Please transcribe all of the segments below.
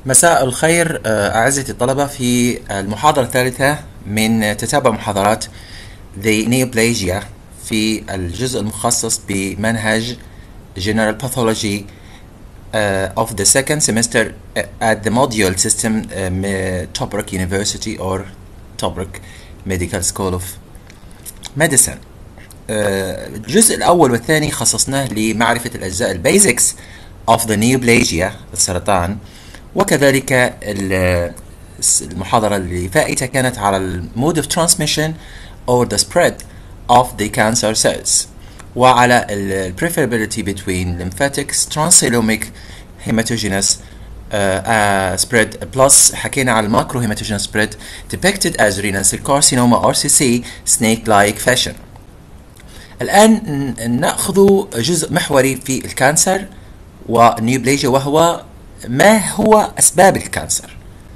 مساء الخير آه، أعزتي الطلبة في المحاضرة الثالثة من تتابع محاضرات The Neoplasia في الجزء المخصص بمنهج General Pathology uh, of the second semester at the module system uh, Tobruk University or Tobruk Medical School of Medicine آه، الجزء الأول والثاني خصصناه لمعرفة الأجزاء البيزكس of the neoplasia السرطان وكذلك المحاضرة اللي فائتة كانت على المود of transmission or the spread of the cancer cells وعلى ال preferability between lymphatics transcelomic hematogenous uh, uh, spread plus حكينا على الماكرو hematogenous spread depicted as renal cell carcinoma RCC snake-like fashion الآن نأخذ جزء محوري في الكانسر ونيوبليجيا وهو ما هو أسباب الكانسر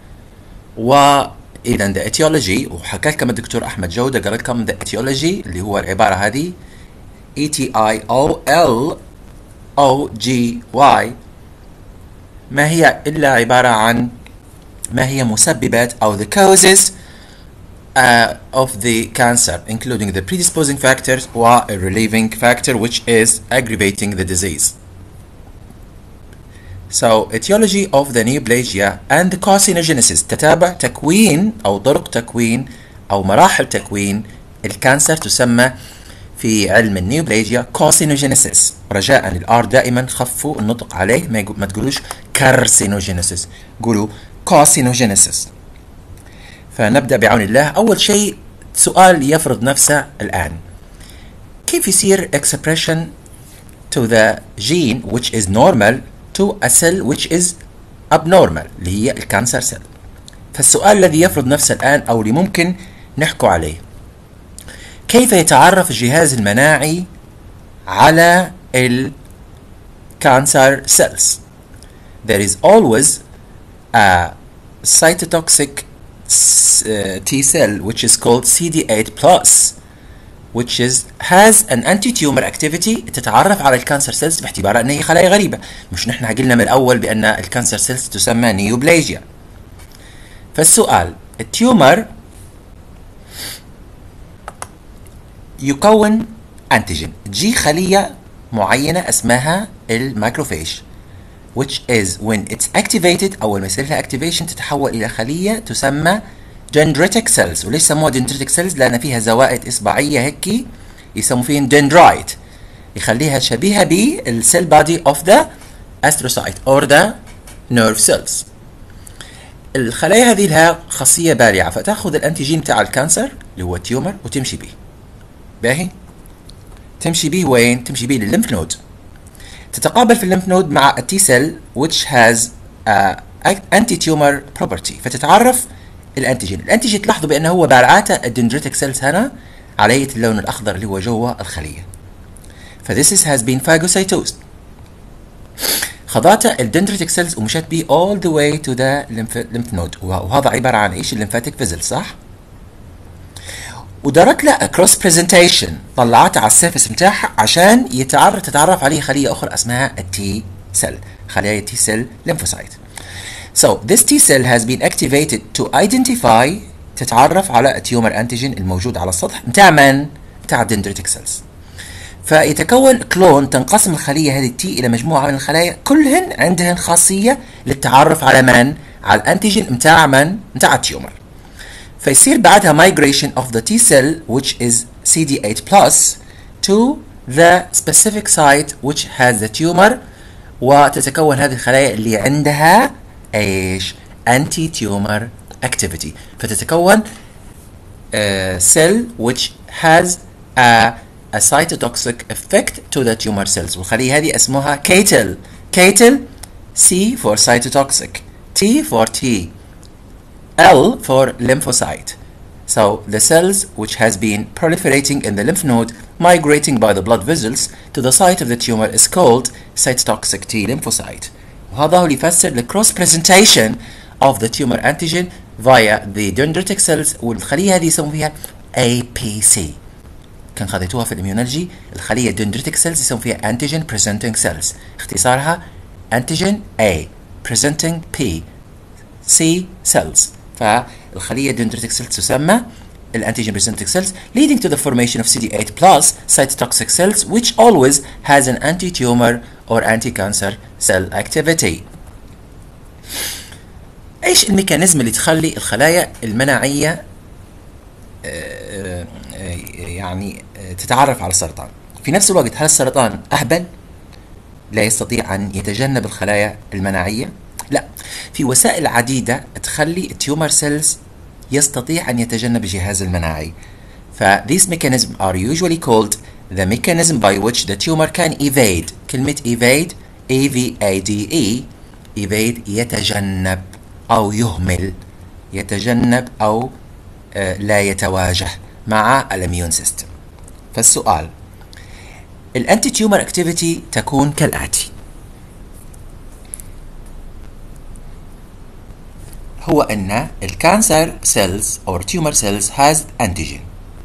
وإذا the etiology وحكى لكم الدكتور أحمد جودة قال لكم the etiology اللي هو العبارة هذه E T I O L O G Y ما هي إلا عبارة عن ما هي مسببات أو the causes uh, of the cancer including the predisposing factors or a relieving factor which is aggravating the disease. So etiology of the neoplasia and the carcinogenesis تتابع تكوين أو طرق تكوين أو مراحل تكوين الكانسر تسمى في علم النيوبليجيا carcinogenesis رجاء الار دائما خفوا النطق عليه ما تقولوش carcinogenesis قولوا carcinogenesis فنبدأ بعون الله أول شيء سؤال يفرض نفسه الآن كيف يصير expression to the gene which is normal to a cell which is abnormal اللي هي الكانسر سيل فالسؤال الذي يفرض نفسه الآن أو اللي ممكن نحكوا عليه كيف يتعرف الجهاز المناعي على الكانسر cells there is always a cytotoxic uh, T cell which is called CD8 plus which is has an anti-tumor activity تتعرف على الكانسر سيلز باعتبارها ان هي خلايا غريبه مش نحن قلنا من الاول بان الكانسر سيلز تسمى نيوبليجيا فالسؤال التيومر يكون انتيجين تجي خليه معينه اسمها الماكروفيج which is when it's activated أول ما يصير لها activation تتحول إلى خلية تسمى dendritic cells وليش سموها dendritic cells لأن فيها زوائد إصبعية هيك يسموا فيهم dendrite يخليها شبيهة بالسيل بادي of the astrocyte or the nerve cells الخلايا هذه لها خاصية بارعة فتأخذ الأنتيجين بتاع الكانسر اللي هو التيومر وتمشي به باهي تمشي به وين؟ تمشي به للليمف نود تتقابل في الليمف نود مع التي سيل which has انتي تيومر بروبرتي فتتعرف الانتيجين الانتيجين تلاحظوا بانه هو بارعاته الدندريتك سيلز هنا عليه اللون الاخضر اللي هو جوا الخليه فذيس has been phagocytosed خضعت الدندريتك سيلز ومشت بيه all the way to the lymph, lymph node وهذا عباره عن ايش الليمفاتيك فيزل صح؟ ودارت له كروس برزنتيشن طلعتها على السيرفس بتاعها عشان يتعرف تتعرف عليه خليه اخرى اسمها التي سيل خلايا التي سيل ليمفوسايت So this T cell has been activated to identify تتعرف على التيومر انتيجين الموجود على السطح بتاع من؟ بتاع الدندريتك سيلز فيتكون كلون تنقسم الخليه هذه التي الى مجموعه من الخلايا كلهن عندهن خاصيه للتعرف على من؟ على الانتيجين بتاع من؟ بتاع التيومر فيصير بعدها migration of the T cell which is CD8 plus to the specific site which has the tumor وتتكون هذه الخلايا اللي عندها ايش؟ anti tumor activity فتتكون uh, cell which has a, a cytotoxic effect to the tumor cells والخلية هذه اسمها كيتل كيتل C for cytotoxic T for T L for lymphocyte. So the cells which has been proliferating in the lymph node migrating by the blood vessels to the site of the tumor is called cytotoxic T lymphocyte. وهذا هو اللي يفسر the cross presentation of the tumor antigen via the dendritic cells والخلية هذه يسموا فيها APC. كان خذيتوها في الاميونولوجي الخلية dendritic cells يسموا فيها antigen presenting cells اختصارها antigen A presenting P C cells فالخلية dendritic cells تسمى الانتيجين presenting cells leading to the formation of CD8 plus cytotoxic cells which always has an anti-tumor or anti-cancer cell activity ايش الميكانيزم اللي تخلي الخلايا المناعية يعني تتعرف على السرطان في نفس الوقت هل السرطان أهبل لا يستطيع أن يتجنب الخلايا المناعية لا في وسائل عديدة تخلي التيومر سيلز يستطيع أن يتجنب الجهاز المناعي ف these mechanisms are usually called the mechanism by which the tumor can evade كلمة evade A V A D E evade يتجنب أو يهمل يتجنب أو لا يتواجه مع الاميون سيستم فالسؤال الانتي تيومر اكتيفيتي تكون كالاتي هو ان الكانسر سيلز او تيومر سيلز هاز انتيجين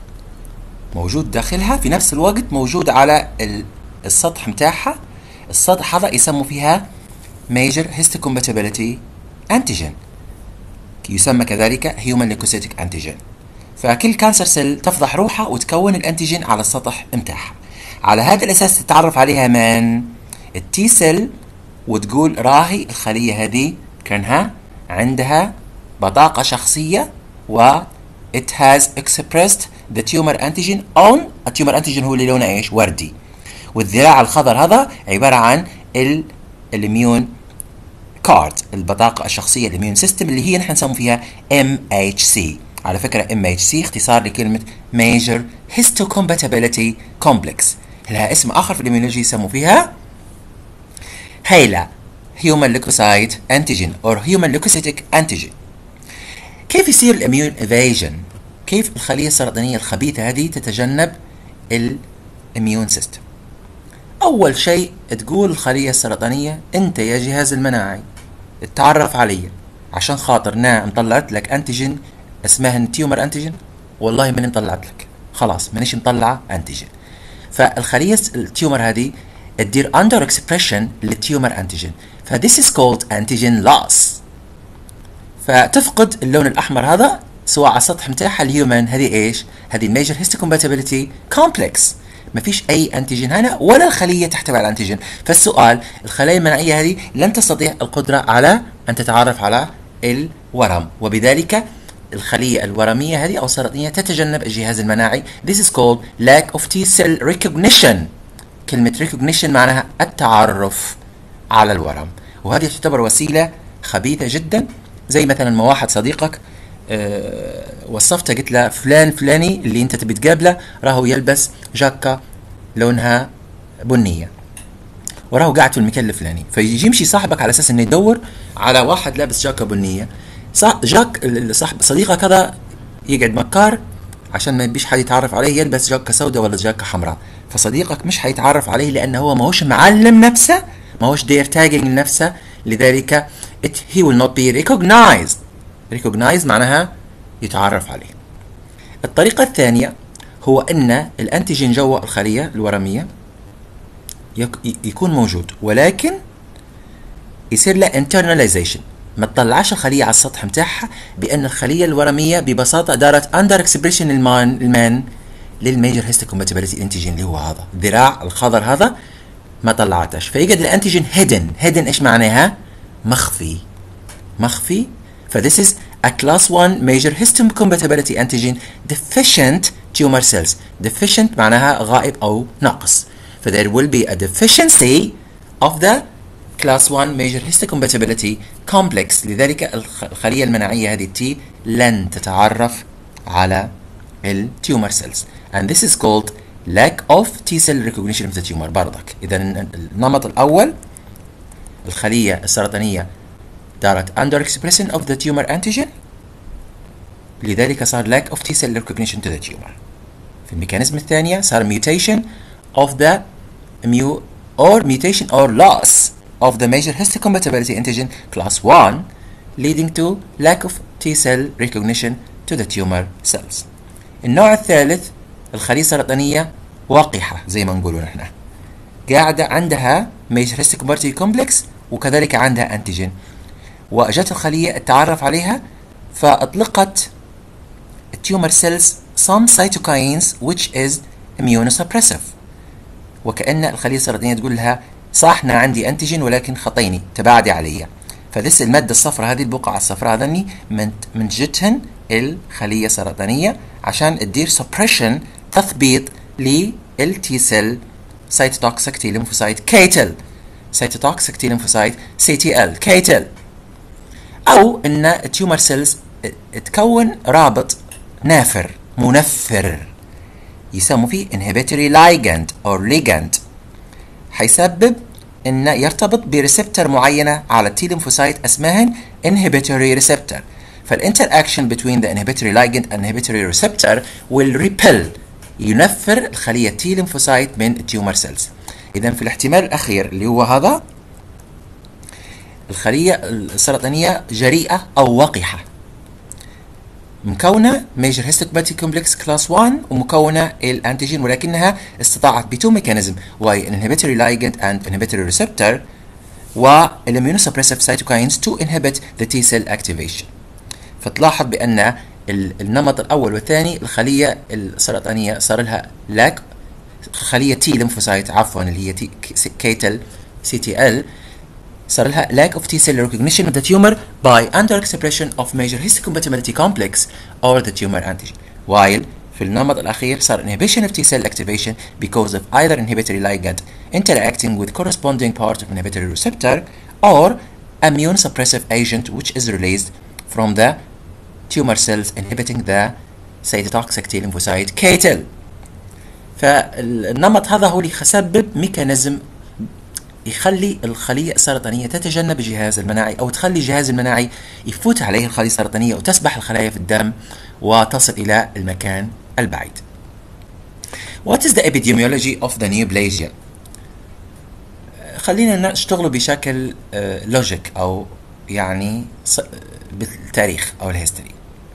موجود داخلها في نفس الوقت موجود على السطح متاعها السطح هذا يسموا فيها major histocompatibility antigen يسمى كذلك human leukocytic antigen فكل كانسر سيل تفضح روحها وتكون الانتيجين على السطح متاعها على هذا الاساس تتعرف عليها من التي سيل وتقول راهي الخليه هذه كانها عندها بطاقه شخصيه و it has expressed the tumor antigen on التيومر انتيجين هو اللي لونه ايش وردي والذراع الخضر هذا عباره عن الاميون كارد البطاقه الشخصيه الاميون سيستم اللي هي نحن نسمي فيها MHC على فكرة MHC اختصار لكلمة Major Histocompatibility Complex لها اسم آخر في الإيميولوجي يسموا فيها هيلا Human Leukocyte Antigen or Human Leukocytic Antigen كيف يصير الاميون ايفيجن؟ كيف الخلية السرطانية الخبيثة هذه تتجنب الاميون سيستم؟ أول شيء تقول الخلية السرطانية أنت يا جهاز المناعي اتعرف علي عشان خاطر نعم طلعت لك أنتيجين اسمها تيومر انتيجين والله ماني مطلعت لك خلاص مانيش مطلعه انتيجين فالخليه التيومر هذه تدير اندر اكسبريشن للتيومر انتيجين فذيس از كولد انتيجين لوس فتفقد اللون الاحمر هذا سواء على السطح متاعها الهيومن هذه ايش؟ هذه الميجر هيستوكومباتيبلتي كومبلكس ما فيش اي انتيجين هنا ولا الخليه تحتوي على الانتيجين فالسؤال الخلايا المناعيه هذه لن تستطيع القدره على ان تتعرف على الورم وبذلك الخلية الورمية هذه أو السرطانية تتجنب الجهاز المناعي This is called lack of T cell recognition كلمة recognition معناها التعرف على الورم وهذه تعتبر وسيلة خبيثة جدا زي مثلا ما واحد صديقك أه وصفته قلت له فلان فلاني اللي انت تبي تقابله راهو يلبس جاكة لونها بنية وراهو قاعد في المكان الفلاني فيجي يمشي صاحبك على اساس انه يدور على واحد لابس جاكة بنية صح جاك صاحب صديقك هذا يقعد مكار عشان ما يبيش حد يتعرف عليه يلبس جاكة سوداء ولا جاكة حمراء فصديقك مش حيتعرف عليه لانه هو ما هوش معلم نفسه ما هوش دير تاجنج لنفسه لذلك it, he will not be recognized recognized معناها يتعرف عليه الطريقة الثانية هو ان الانتيجين جوا الخلية الورمية يكون موجود ولكن يصير له internalization ما تطلعش الخليه على السطح متاعها بان الخليه الورميه ببساطه دارت اندر اكسبريشن المان المان للميجر هيستوكومباتيبلتي انتيجين اللي هو هذا الذراع الخضر هذا ما طلعتش فيقعد الانتيجين هيدن هيدن ايش معناها مخفي مخفي فthis is a class 1 major histocompatibility antigen deficient tumor cells deficient معناها غائب او ناقص ف there will be a deficiency of the class 1 major histocompatibility complex لذلك الخلية المناعية هذه التي لن تتعرف على التيومر cells and this is called lack of T cell recognition of the tumor برضك إذا النمط الأول الخلية السرطانية دارت under expression of the tumor antigen لذلك صار lack of T cell recognition to the tumor في الميكانيزم الثانية صار mutation of the mu or mutation or loss of the major histocompatibility antigen class 1 leading to lack of T cell recognition to the tumor cells. النوع الثالث الخلية السرطانية وقحة زي ما نقولوا نحن قاعدة عندها major histocompatibility complex وكذلك عندها antigen واجت الخليه التعرف عليها فاطلقت tumor cells some cytokines which is immunosuppressive وكأن الخلية السرطانية تقول لها صح أنا عندي أنتيجين ولكن خطيني تباعدي علي فذس المادة الصفراء هذه البقعة الصفراء هذني منتجتهن الخلية السرطانية عشان تدير suppression تثبيط للتي سيل سيتوتوكسيك تي ليمفوسايت كيتل سيتوتوكسيك تي ليمفوسايت سي تي ال كيتل او ان التيومر سيلز تكون رابط نافر منفر يسموا فيه inhibitory ligand or ligand حيسبب انه يرتبط بريسبتر معينه على التي ليمفوسايت اسمها inhibitory receptor فالانتراكشن between the inhibitory ligand and inhibitory receptor will repel ينفر الخليه تي ليمفوسايت من التيومر سيلز اذا في الاحتمال الاخير اللي هو هذا الخليه السرطانيه جريئه او وقحه مكونة ميجر هيستوكباتي كومبلكس كلاس 1 ومكونة الانتيجين ولكنها استطاعت بتو ميكانيزم وهي inhibitory ligand and inhibitory receptor والimmunosuppressive cytokines to inhibit the T cell activation فتلاحظ بأن النمط الأول والثاني الخلية السرطانية صار لها لاك خلية تي ليمفوسايت عفوا اللي هي تي كيتل سي تي ال صار لها lack of T cell recognition of the tumor by under-expression of major histocompatibility complex or the tumor antigen while في النمط الأخير صار inhibition of T cell activation because of either inhibitory ligand interacting with corresponding part of inhibitory receptor or immune suppressive agent which is released from the tumor cells inhibiting the cytotoxic T lymphocyte KTL فالنمط هذا هو اللي يسبب ميكانيزم يخلي الخلية السرطانية تتجنب الجهاز المناعي أو تخلي الجهاز المناعي يفوت عليه الخلية السرطانية وتسبح الخلايا في الدم وتصل إلى المكان البعيد. What is the epidemiology of the neoplasia? خلينا نشتغل بشكل لوجيك أو يعني بالتاريخ أو الهيستوري.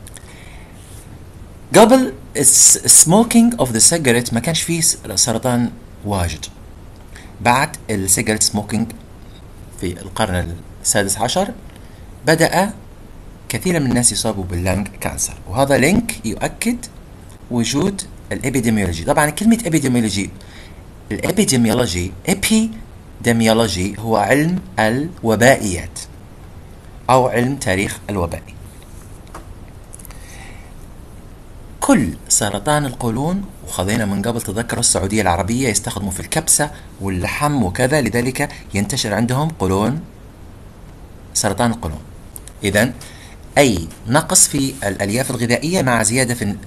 قبل السموكينج اوف ذا سيجرت ما كانش فيه سرطان واجد بعد السيجرت سموكينج في القرن السادس عشر بدأ كثير من الناس يصابوا باللنج كانسر وهذا لينك يؤكد وجود الابيديميولوجي طبعا كلمة ابيديميولوجي الابيديميولوجي ابيديميولوجي هو علم الوبائيات أو علم تاريخ الوبائي كل سرطان القولون وخذينا من قبل تذكروا السعودية العربية يستخدموا في الكبسة واللحم وكذا لذلك ينتشر عندهم قولون سرطان القولون إذا أي نقص في الألياف الغذائية مع زيادة في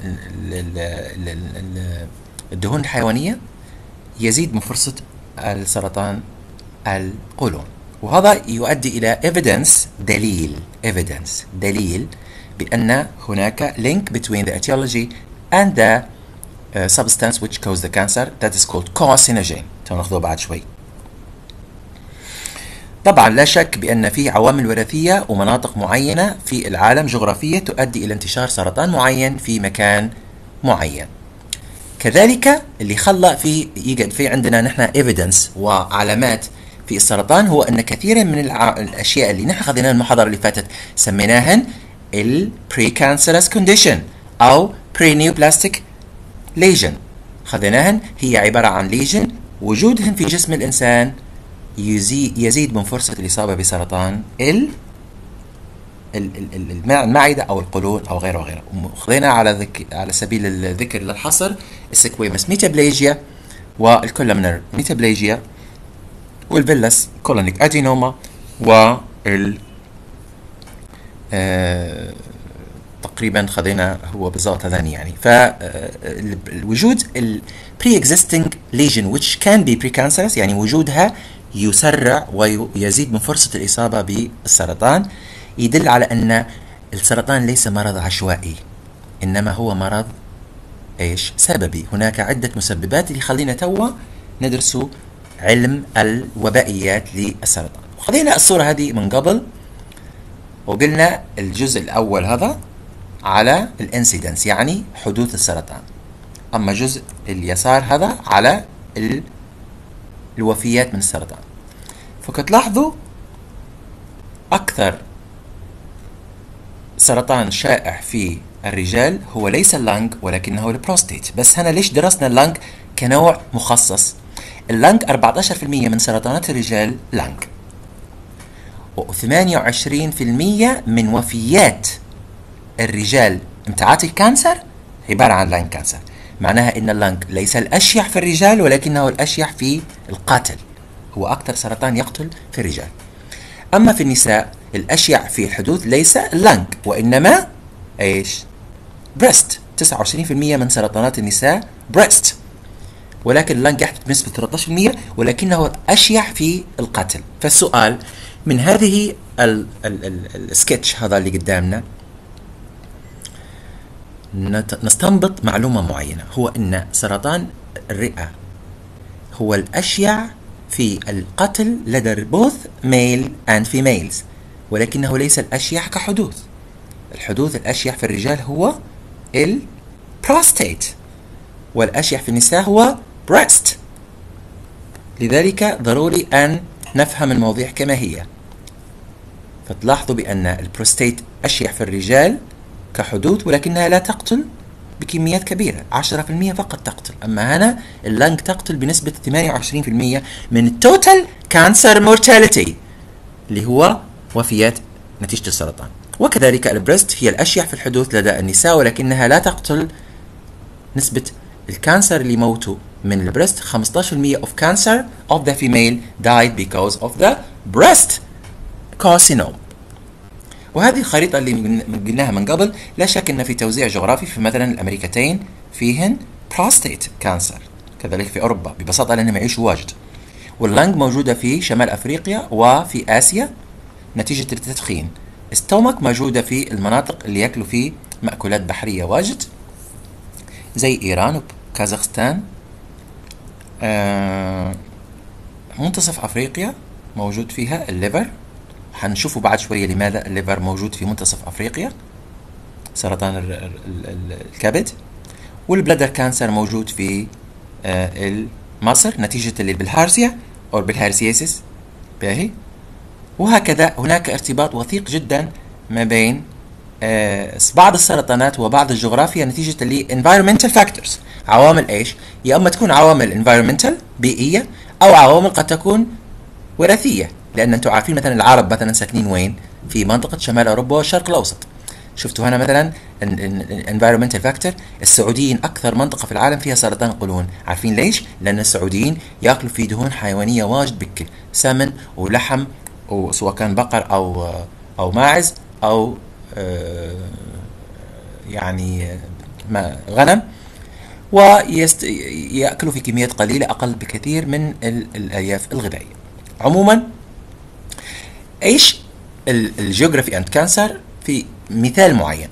الدهون الحيوانية يزيد من فرصة السرطان القولون وهذا يؤدي إلى evidence دليل evidence دليل بأن هناك link between the etiology and the uh, substance which cause the cancer that is called carcinogen ناخذه بعد شوي طبعا لا شك بأن في عوامل وراثية ومناطق معينة في العالم جغرافية تؤدي إلى انتشار سرطان معين في مكان معين كذلك اللي خلى في يقعد في عندنا نحن ايفيدنس وعلامات في السرطان هو ان كثيرا من الاشياء اللي نحن خذيناها المحاضره اللي فاتت سميناهن البريكانسرس كونديشن او برينيوبلاستيك ليجن خذيناهن هي عبارة عن ليجن وجودهن في جسم الإنسان يزيد, يزيد من فرصة الإصابة بسرطان ال المعدة أو القولون أو غيره وغيره خذينا على ذك على سبيل الذكر للحصر السكويمس ميتابليجيا والكولمنر ميتابليجيا والفيلس كولونيك أدينوما وال آه تقريبا خذينا هو بالضبط هذاني يعني فوجود البري اكزيستنج ليجن which can be precancerous يعني وجودها يسرع ويزيد من فرصة الإصابة بالسرطان يدل على أن السرطان ليس مرض عشوائي إنما هو مرض إيش سببي هناك عدة مسببات اللي خلينا توا ندرسوا علم الوبائيات للسرطان وخذينا الصورة هذه من قبل وقلنا الجزء الأول هذا على الانسيدنس يعني حدوث السرطان أما جزء اليسار هذا على الوفيات من السرطان فكتلاحظوا أكثر سرطان شائع في الرجال هو ليس اللنج ولكنه البروستيت بس هنا ليش درسنا اللنج كنوع مخصص اللنج 14% من سرطانات الرجال لنج و28% من وفيات الرجال امتعات الكانسر عبارة عن لانج كانسر معناها ان اللنج ليس الاشيع في الرجال ولكنه الاشيع في القاتل هو اكثر سرطان يقتل في الرجال اما في النساء الاشيع في الحدوث ليس اللنج وانما ايش بريست 29% من سرطانات النساء بريست ولكن اللنج يحدث بنسبة 13% ولكنه أشيع في القتل فالسؤال من هذه السكتش هذا اللي قدامنا نستنبط معلومة معينة هو أن سرطان الرئة هو الأشيع في القتل لدى both male and females ولكنه ليس الأشيع كحدوث الحدوث الأشيع في الرجال هو البروستيت والأشيع في النساء هو breast لذلك ضروري أن نفهم المواضيع كما هي فتلاحظوا بأن البروستيت أشيع في الرجال كحدوث ولكنها لا تقتل بكميات كبيرة 10% فقط تقتل أما هنا اللنج تقتل بنسبة 28% من التوتال كانسر مورتاليتي اللي هو وفيات نتيجة السرطان وكذلك البريست هي الأشيع في الحدوث لدى النساء ولكنها لا تقتل نسبة الكانسر اللي موتوا من البريست 15% of cancer of the female died because of the breast carcinoma وهذه الخريطة اللي قلناها من قبل لا شك أن في توزيع جغرافي في مثلا الأمريكتين فيهن prostate cancer كذلك في أوروبا ببساطة لأنهم يعيشوا واجد واللنج موجودة في شمال أفريقيا وفي آسيا نتيجة التدخين ستومك موجودة في المناطق اللي يأكلوا فيه مأكولات بحرية واجد زي إيران وكازاخستان آه منتصف أفريقيا موجود فيها الليفر حنشوفوا بعد شوية لماذا الليفر موجود في منتصف أفريقيا سرطان الكبد والبلادر كانسر موجود في آه مصر نتيجة للبلهارسيا أو بالهارسياسيس باهي وهكذا هناك ارتباط وثيق جدا ما بين آه بعض السرطانات وبعض الجغرافيا نتيجة ل environmental factors عوامل ايش؟ يا اما تكون عوامل environmental بيئية او عوامل قد تكون وراثية لان انتم عارفين مثلا العرب مثلا ساكنين وين؟ في منطقة شمال اوروبا والشرق الاوسط شفتوا هنا مثلا environmental factor السعوديين اكثر منطقه في العالم فيها سرطان قولون عارفين ليش لان السعوديين ياكلوا في دهون حيوانيه واجد بكل سمن ولحم وسواء كان بقر او او ماعز او يعني غنم ويأكلوا في كميات قليلة أقل بكثير من الألياف الغذائية عموما ايش الجيوغرافي اند كانسر في مثال معين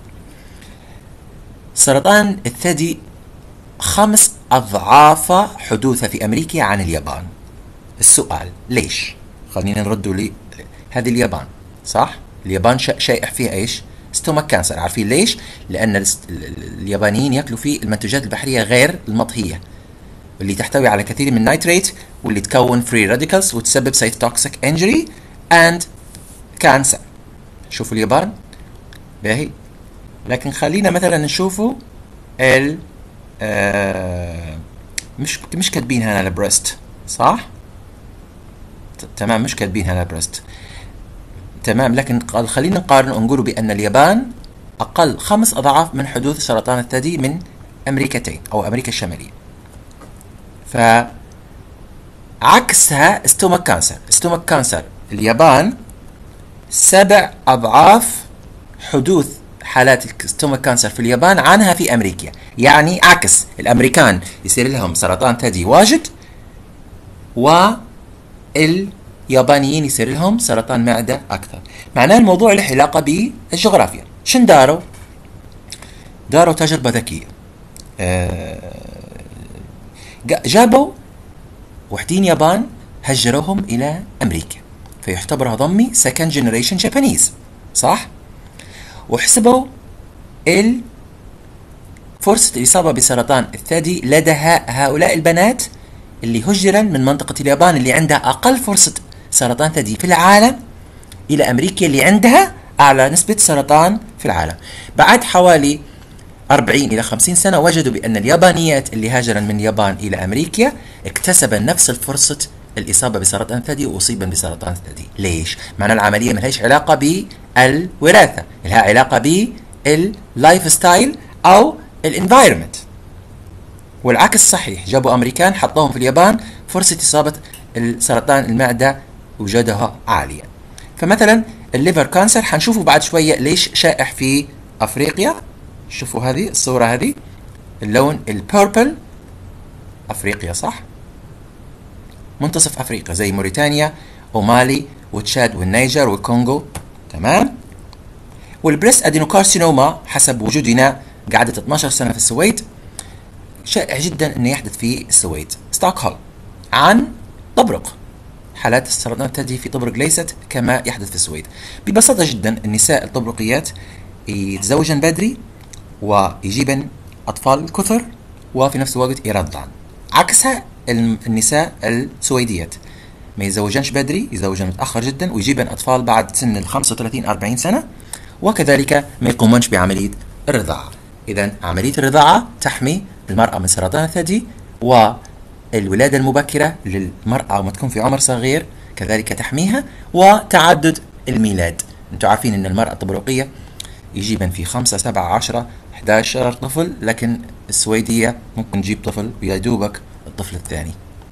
سرطان الثدي خمس أضعاف حدوثه في أمريكا عن اليابان السؤال ليش خلينا نردوا لي هذه اليابان صح اليابان شائع فيها ايش ستومك كانسر عارفين ليش لأن اليابانيين يأكلوا فيه المنتوجات البحرية غير المطهية اللي تحتوي على كثير من النيتريت واللي تكون فري راديكالز وتسبب سيتوكسيك انجري اند كانسر شوفوا اليابان باهي لكن خلينا مثلا نشوفوا ال آه مش مش كاتبين هنا البريست صح؟ تمام مش كاتبين هنا البريست تمام لكن قال خلينا نقارن ونقول بأن اليابان أقل خمس أضعاف من حدوث سرطان الثدي من أمريكتين أو أمريكا الشمالية ف عكسها ستومك كانسر ستومك كانسر اليابان سبع أضعاف حدوث حالات الستومك كانسر في اليابان عنها في أمريكا يعني عكس الأمريكان يصير لهم سرطان ثدي واجد واليابانيين يصير لهم سرطان معدة أكثر معناه الموضوع له علاقة بالجغرافيا شن داروا داروا تجربة ذكية آه، جابوا وحدين يابان هجروهم إلى أمريكا فيعتبر ضمي second generation Japanese صح؟ وحسبوا ال فرصة الإصابة بسرطان الثدي لدى هؤلاء البنات اللي هجرا من منطقة اليابان اللي عندها أقل فرصة سرطان ثدي في العالم إلى أمريكا اللي عندها أعلى نسبة سرطان في العالم بعد حوالي 40 إلى 50 سنة وجدوا بأن اليابانيات اللي هاجرن من اليابان إلى أمريكا اكتسبن نفس الفرصة الإصابة بسرطان الثدي وأصيبن بسرطان الثدي ليش؟ معنى العملية ما لهاش علاقة بالوراثة لها علاقة باللايف ستايل أو الانفايرمنت والعكس صحيح جابوا أمريكان حطوهم في اليابان فرصة إصابة السرطان المعدة وجودها عالية فمثلا الليفر كانسر حنشوفه بعد شوية ليش شائع في أفريقيا شوفوا هذه الصورة هذه اللون البيربل أفريقيا صح منتصف أفريقيا زي موريتانيا ومالي وتشاد والنيجر والكونغو تمام والبريست ادينوكارسينوما حسب وجودنا قعدت 12 سنة في السويد شائع جدا انه يحدث في السويد ستوكهولم عن طبرق حالات السرطان الثدي في طبرق ليست كما يحدث في السويد ببساطة جدا النساء الطبرقيات يتزوجن بدري ويجيبن أطفال كثر وفي نفس الوقت يرضعن عكسها النساء السويديات ما يتزوجنش بدري يتزوجن متأخر جدا ويجيبن أطفال بعد سن ال 35 40 سنة وكذلك ما يقومونش بعملية الرضاعة إذا عملية الرضاعة تحمي المرأة من سرطان الثدي والولادة المبكرة للمرأة وما تكون في عمر صغير كذلك تحميها وتعدد الميلاد انتم عارفين ان المرأة الطبرقية يجيبن في خمسة سبعة عشرة 11 طفل لكن السويدية ممكن تجيب طفل ويا دوبك الطفل الثاني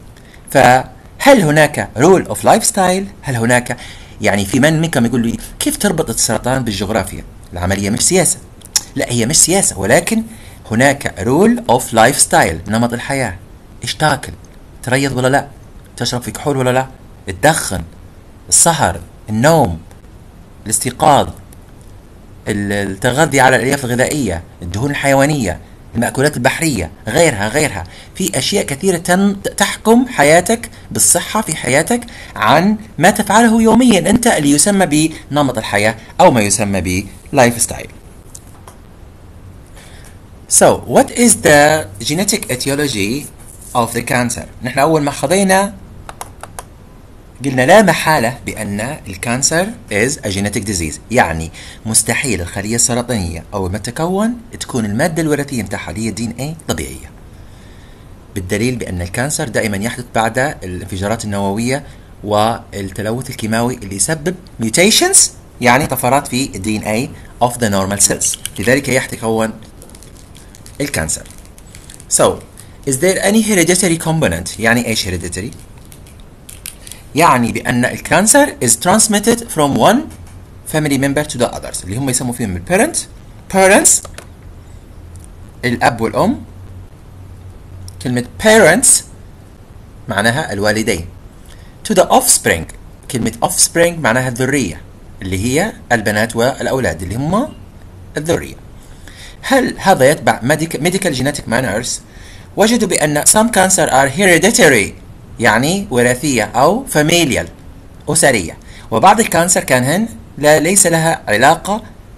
فهل هناك رول اوف لايف ستايل هل هناك يعني في من منكم يقول لي كيف تربط السرطان بالجغرافيا العملية مش سياسة لا هي مش سياسة ولكن هناك رول اوف لايف ستايل نمط الحياة ايش تاكل تريض ولا لا تشرب في كحول ولا لا تدخن السهر النوم الاستيقاظ التغذي على الالياف الغذائيه الدهون الحيوانيه المأكولات البحرية غيرها غيرها في أشياء كثيرة تحكم حياتك بالصحة في حياتك عن ما تفعله يوميا أنت اللي يسمى بنمط الحياة أو ما يسمى ب life style So what is the genetic etiology of the cancer نحن أول ما خذينا قلنا لا محالة بأن الكانسر is a genetic disease يعني مستحيل الخلية السرطانية أول ما تتكون تكون المادة الوراثية متاعها اللي هي دي ان اي طبيعية بالدليل بأن الكانسر دائما يحدث بعد الانفجارات النووية والتلوث الكيماوي اللي يسبب mutations يعني طفرات في الدي ان اي of the normal cells لذلك يتكون الكانسر So is there any hereditary component يعني ايش hereditary يعني بأن الكانسر is transmitted from one family member to the others اللي هم يسموا فيهم البيرنت parents الأب والأم كلمة parents معناها الوالدين to the offspring كلمة offspring معناها الذرية اللي هي البنات والأولاد اللي هم الذرية هل هذا يتبع medical genetic manners وجدوا بأن some cancer are hereditary يعني وراثية أو فاميليال أسرية وبعض الكانسر كان لا ليس لها علاقة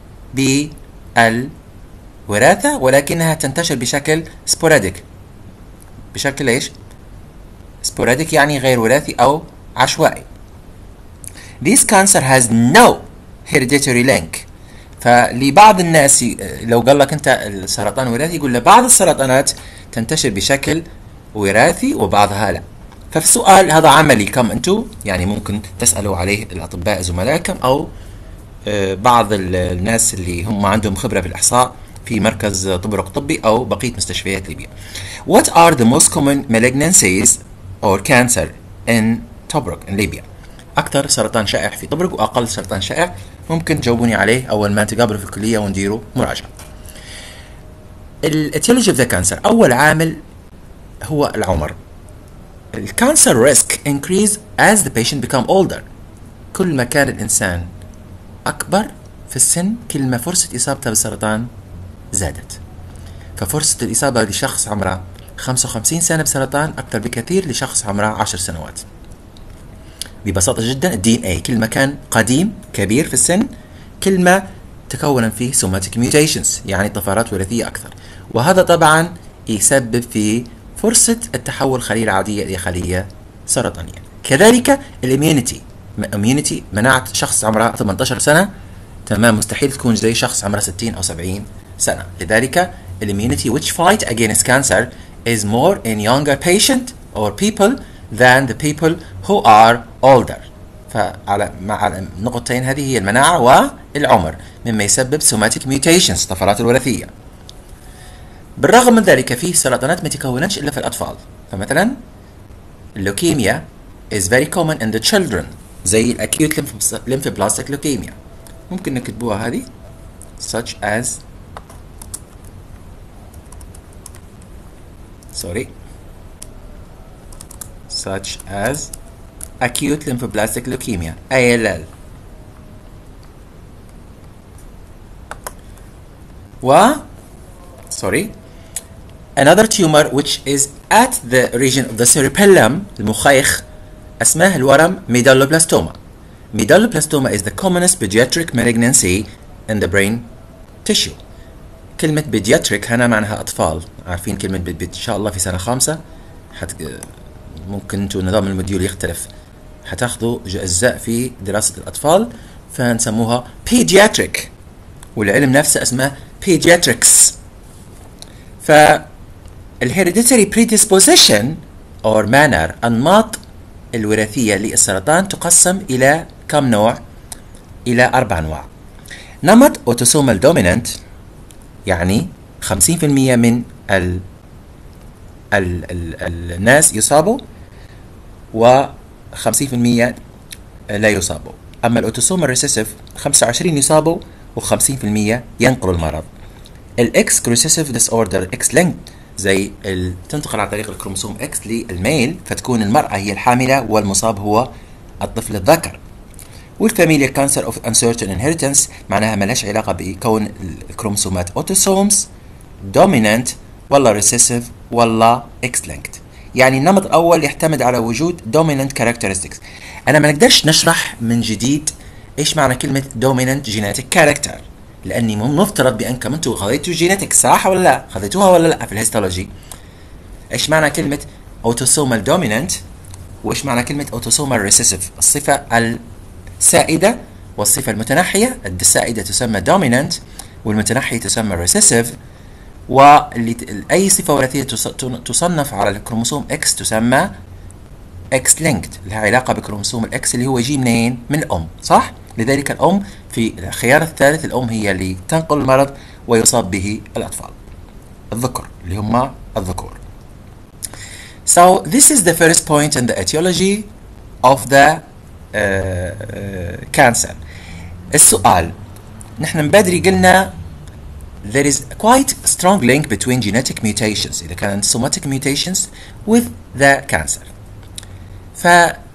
بالوراثة ولكنها تنتشر بشكل سبوراديك بشكل ايش؟ سبوراديك يعني غير وراثي أو عشوائي This cancer has no hereditary link فلبعض الناس لو قال لك انت السرطان وراثي يقول لبعض السرطانات تنتشر بشكل وراثي وبعضها لا ففي السؤال هذا عملي كم انتم يعني ممكن تسالوا عليه الاطباء زملائكم او آه، بعض الناس اللي هم عندهم خبره في الاحصاء في مركز طبرق طبي او بقيه مستشفيات ليبيا. What are the most common malignancies or cancer in طبرق in Libya؟ اكثر سرطان شائع في طبرق واقل سرطان شائع ممكن تجاوبوني عليه اول ما تقابلوا في الكليه ونديروا مراجعه. الاتيولوجي اوف ذا كانسر اول عامل هو العمر الكانسر ريسك increase as the patient become older كل ما كان الإنسان أكبر في السن كل ما فرصة إصابته بالسرطان زادت ففرصة الإصابة لشخص عمره 55 سنة بسرطان أكثر بكثير لشخص عمره 10 سنوات ببساطة جدا الدي ان اي كل ما كان قديم كبير في السن كل ما تكون فيه سوماتيك ميوتيشنز يعني طفرات وراثية أكثر وهذا طبعا يسبب في فرصة التحول خلية العادية إلى خلية سرطانية كذلك الاميونيتي اميونيتي مناعة شخص عمره 18 سنة تمام مستحيل تكون زي شخص عمره 60 أو 70 سنة لذلك immunity which fight against cancer is more in younger patient or people than the people who are older فعلى مع النقطتين هذه هي المناعة والعمر مما يسبب somatic mutations طفرات الوراثية بالرغم من ذلك في سرطانات ما تكونش إلا في الأطفال فمثلا اللوكيميا is very common in the children زي الأكيوت lymphoblastic leukemia ممكن نكتبوها هذه such as sorry such as acute lymphoblastic leukemia ALL و sorry another tumor which is at the region of the cerebellum المخيخ اسمه الورم medulloblastima medulloblastima is the commonest pediatric malignancy in the brain tissue كلمة pediatric هنا معناها أطفال عارفين كلمة بي إن شاء الله في سنة خامسة حت... ممكن انتوا نظام الموديول يختلف حتاخذوا أجزاء في دراسة الأطفال فنسموها pediatric والعلم نفسه اسمه pediatrics فالهيريديتري predisposition or manner أنماط الوراثية للسرطان تقسم إلى كم نوع؟ إلى أربع أنواع نمط autosomal dominant يعني 50% من ال ال ال الناس يصابوا و 50% لا يصابوا أما الأوتوسومال ريسيسيف 25 يصابوا و50% ينقلوا المرض الاكس كروسيسيف ديس اوردر اكس لينك زي تنتقل عن طريق الكروموسوم اكس للميل فتكون المرأة هي الحاملة والمصاب هو الطفل الذكر والفاميليا كانسر اوف انسرتن انهيرتنس معناها ملهاش علاقة بكون الكروموسومات اوتوسومز دومينانت ولا ريسيسيف ولا اكس لينكد يعني النمط الاول يعتمد على وجود دومينانت كاركترستكس انا ما نقدرش نشرح من جديد ايش معنى كلمة دومينانت جينيتيك كاركتر لاني مفترض بانكم انتم خذيتوا جينيتك صح ولا لا؟ خذيتوها ولا لا في الهيستولوجي؟ ايش معنى كلمة اوتوسومال دوميننت؟ وايش معنى كلمة اوتوسومال ريسيسيف؟ الصفة السائدة والصفة المتنحية السائدة تسمى دوميننت والمتنحية تسمى ريسيسيف واللي اي صفة وراثية تصنف على الكروموسوم اكس تسمى اكس لينكد لها علاقة بكروموسوم الاكس اللي هو يجي منين؟ من الام صح؟ لذلك الأم في الخيار الثالث الأم هي اللي تنقل المرض ويصاب به الأطفال الذكر اللي هم الذكور So this is the first point in the etiology of the uh, uh, cancer السؤال نحن من بدري قلنا there is quite strong link between genetic mutations إذا كانت somatic mutations with the cancer ف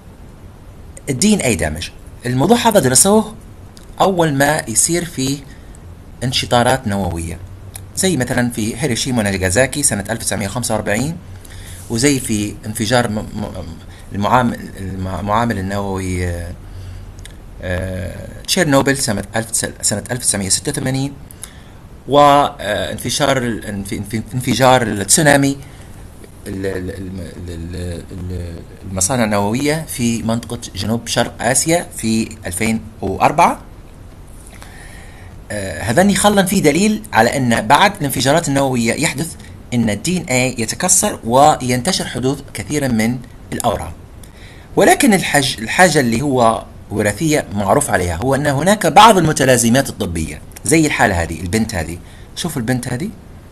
الدين اي دامج الموضوع هذا درسوه أول ما يصير فيه انشطارات نووية زي مثلا في هيروشيما وناجازاكي سنة 1945 وزي في انفجار المعامل المعامل النووي آه، آه، تشيرنوبل سنة سنة 1986 وانفجار انفجار التسونامي المصانع النووية في منطقة جنوب شرق آسيا في 2004 آه، هذني خلا في دليل على أن بعد الانفجارات النووية يحدث أن الدي ان اي يتكسر وينتشر حدوث كثيرا من الأورام ولكن الحج الحاجة اللي هو وراثية معروف عليها هو أن هناك بعض المتلازمات الطبية زي الحالة هذه البنت هذه شوفوا البنت هذه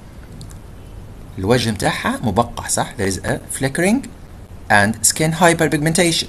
الوجه متاعها مبقع صح there is a flickering and skin hyperpigmentation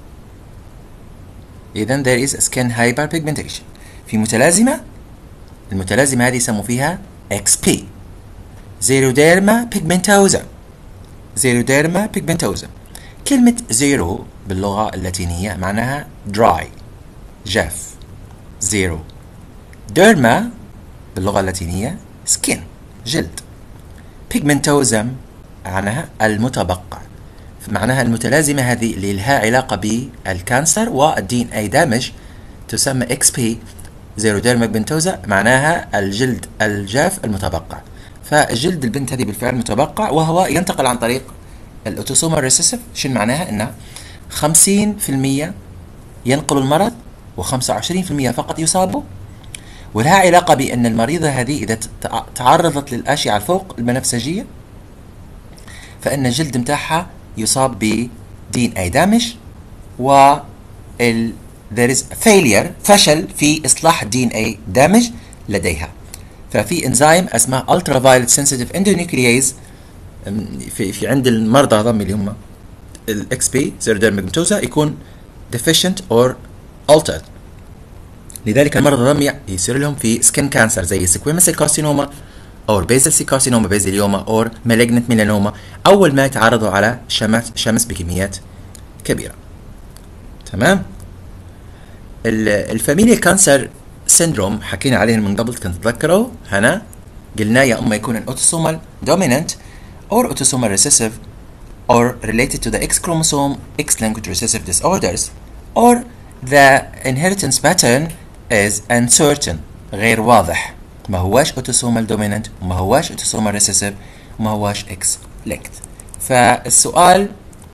إذا there is a skin hyperpigmentation في متلازمة المتلازمة هذه يسموا فيها XP Xeroderma pigmentosa Xeroderma pigmentosa كلمة زيرو باللغة اللاتينية معناها dry جاف زيرو ديرما باللغة اللاتينية skin جلد pigmentosum معناها المتبقع معناها المتلازمة هذه اللي لها علاقة بالكانسر والدين اي دامج تسمى اكس بي زيروديرما بنتوزا معناها الجلد الجاف المتبقع فالجلد البنت هذه بالفعل متبقع وهو ينتقل عن طريق الاوتوسومال ريسيسيف شنو معناها انه 50% ينقل المرض و25% فقط يصابوا ولها علاقة بأن المريضة هذه إذا تعرضت للأشعة الفوق البنفسجية فإن الجلد متاعها يصاب ب DNA damage و ال there is failure فشل في إصلاح الدي ان اي damage لديها ففي انزيم اسمه ultraviolet sensitive endonuclease في في عند المرضى هذول اللي هم الاكس بي سيروديرميجماتوزا يكون deficient or altered لذلك المرضى هذول يصير لهم في سكين كانسر زي سكويمس كارسينوما او بيزل سي كارسينوما بيزليوما او مالجنت ميلانوما اول ما يتعرضوا على شمس شمس بكميات كبيره تمام الفاميليا كانسر سيندروم حكينا عليه من قبل كنت تتذكروا هنا قلنا يا اما يكون الاوتوسومال دوميننت or autosomal recessive or related to the X chromosome X-linked recessive disorders or the inheritance pattern is uncertain غير واضح ما هواش autosomal dominant وما هواش autosomal recessive وما هواش X-linked فالسؤال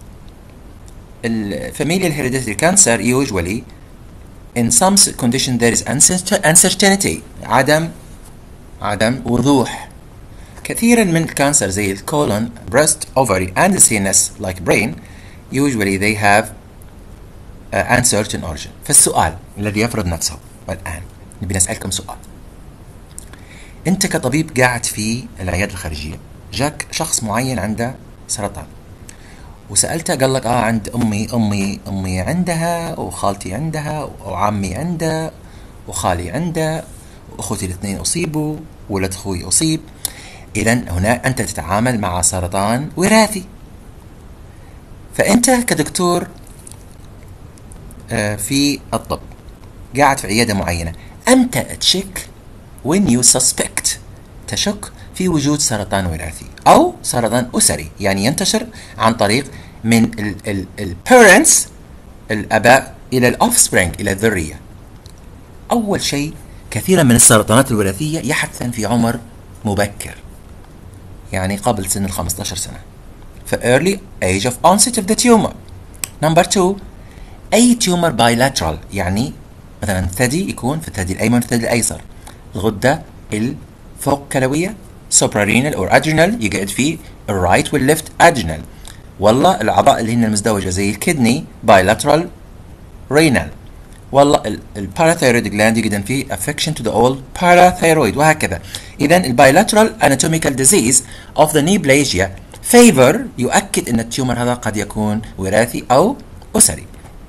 familial hereditary cancer usually in some condition there is uncertainty عدم عدم وضوح كثيرا من الكانسر زي الكولون breast ovary and the CNS like brain usually they have uh, uncertain origin فالسؤال الذي يفرض نفسه والآن نبي نسألكم سؤال أنت كطبيب قاعد في العيادة الخارجية جاك شخص معين عنده سرطان وسالته قال لك اه عند امي امي امي عندها وخالتي عندها وعمي عنده وخالي عنده واخوتي الاثنين اصيبوا ولد اخوي اصيب اذا هنا انت تتعامل مع سرطان وراثي فانت كدكتور آه، في الطب قاعد في عياده معينه انت تشك when you suspect تشك في وجود سرطان وراثي أو سرطان أسري يعني ينتشر عن طريق من البيرنتس الآباء إلى الأوفسبرينج إلى الذرية أول شيء كثيرا من السرطانات الوراثية يحدث في عمر مبكر يعني قبل سن ال 15 سنة ف early age of onset of the tumor number two أي tumor bilateral يعني مثلا الثدي يكون في الثدي الأيمن والثدي الأيسر الغدة الفوق كلوية suprarenal or adrenal يقعد فيه الرايت والليفت adrenal والله الاعضاء اللي هن المزدوجه زي الكدني bilateral renal والله الباراثيرويد جلاند يقدم فيه affection to the all parathyroid وهكذا اذا البايلاترال anatomical disease of the neoplasia favor يؤكد ان التيومر هذا قد يكون وراثي او اسري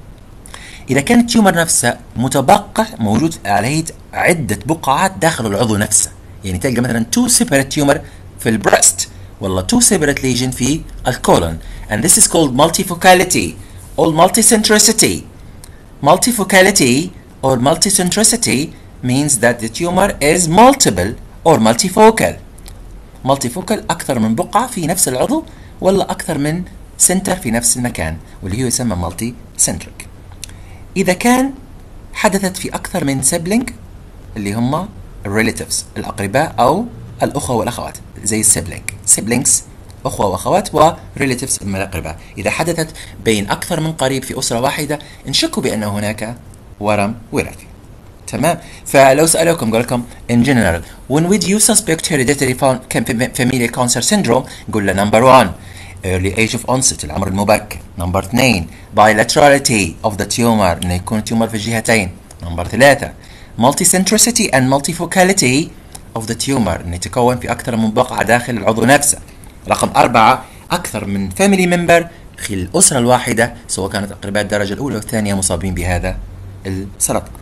اذا كان التيومر نفسه متبقع موجود عليه عده بقعات داخل العضو نفسه يعني تلقى مثلا تو separate tumor في البريست والله two separate lesion في الكولون and this is called multifocality or multicentricity multifocality or multicentricity means that the tumor is multiple or multifocal multifocal أكثر من بقعة في نفس العضو ولا أكثر من سنتر في نفس المكان واللي هو يسمى multi centric إذا كان حدثت في أكثر من سيبلينج اللي هم relatives الأقرباء أو الأخوة والأخوات زي السيبلينج سيبلينجز أخوة وأخوات وريليتيفز من الأقرباء إذا حدثت بين أكثر من قريب في أسرة واحدة نشك بأن هناك ورم وراثي تمام فلو سألوكم قال لكم in general when would you suspect hereditary familial cancer syndrome قول له number one early age of onset العمر المبكر number 2 bilaterality of the tumor انه يكون التيومر في الجهتين number 3 multicentricity and multifocality of the tumor انه يتكون في اكثر من بقعه داخل العضو نفسه رقم أربعة أكثر من فاميلي ممبر في الأسرة الواحدة سواء كانت أقرباء الدرجة الأولى والثانية مصابين بهذا السرطان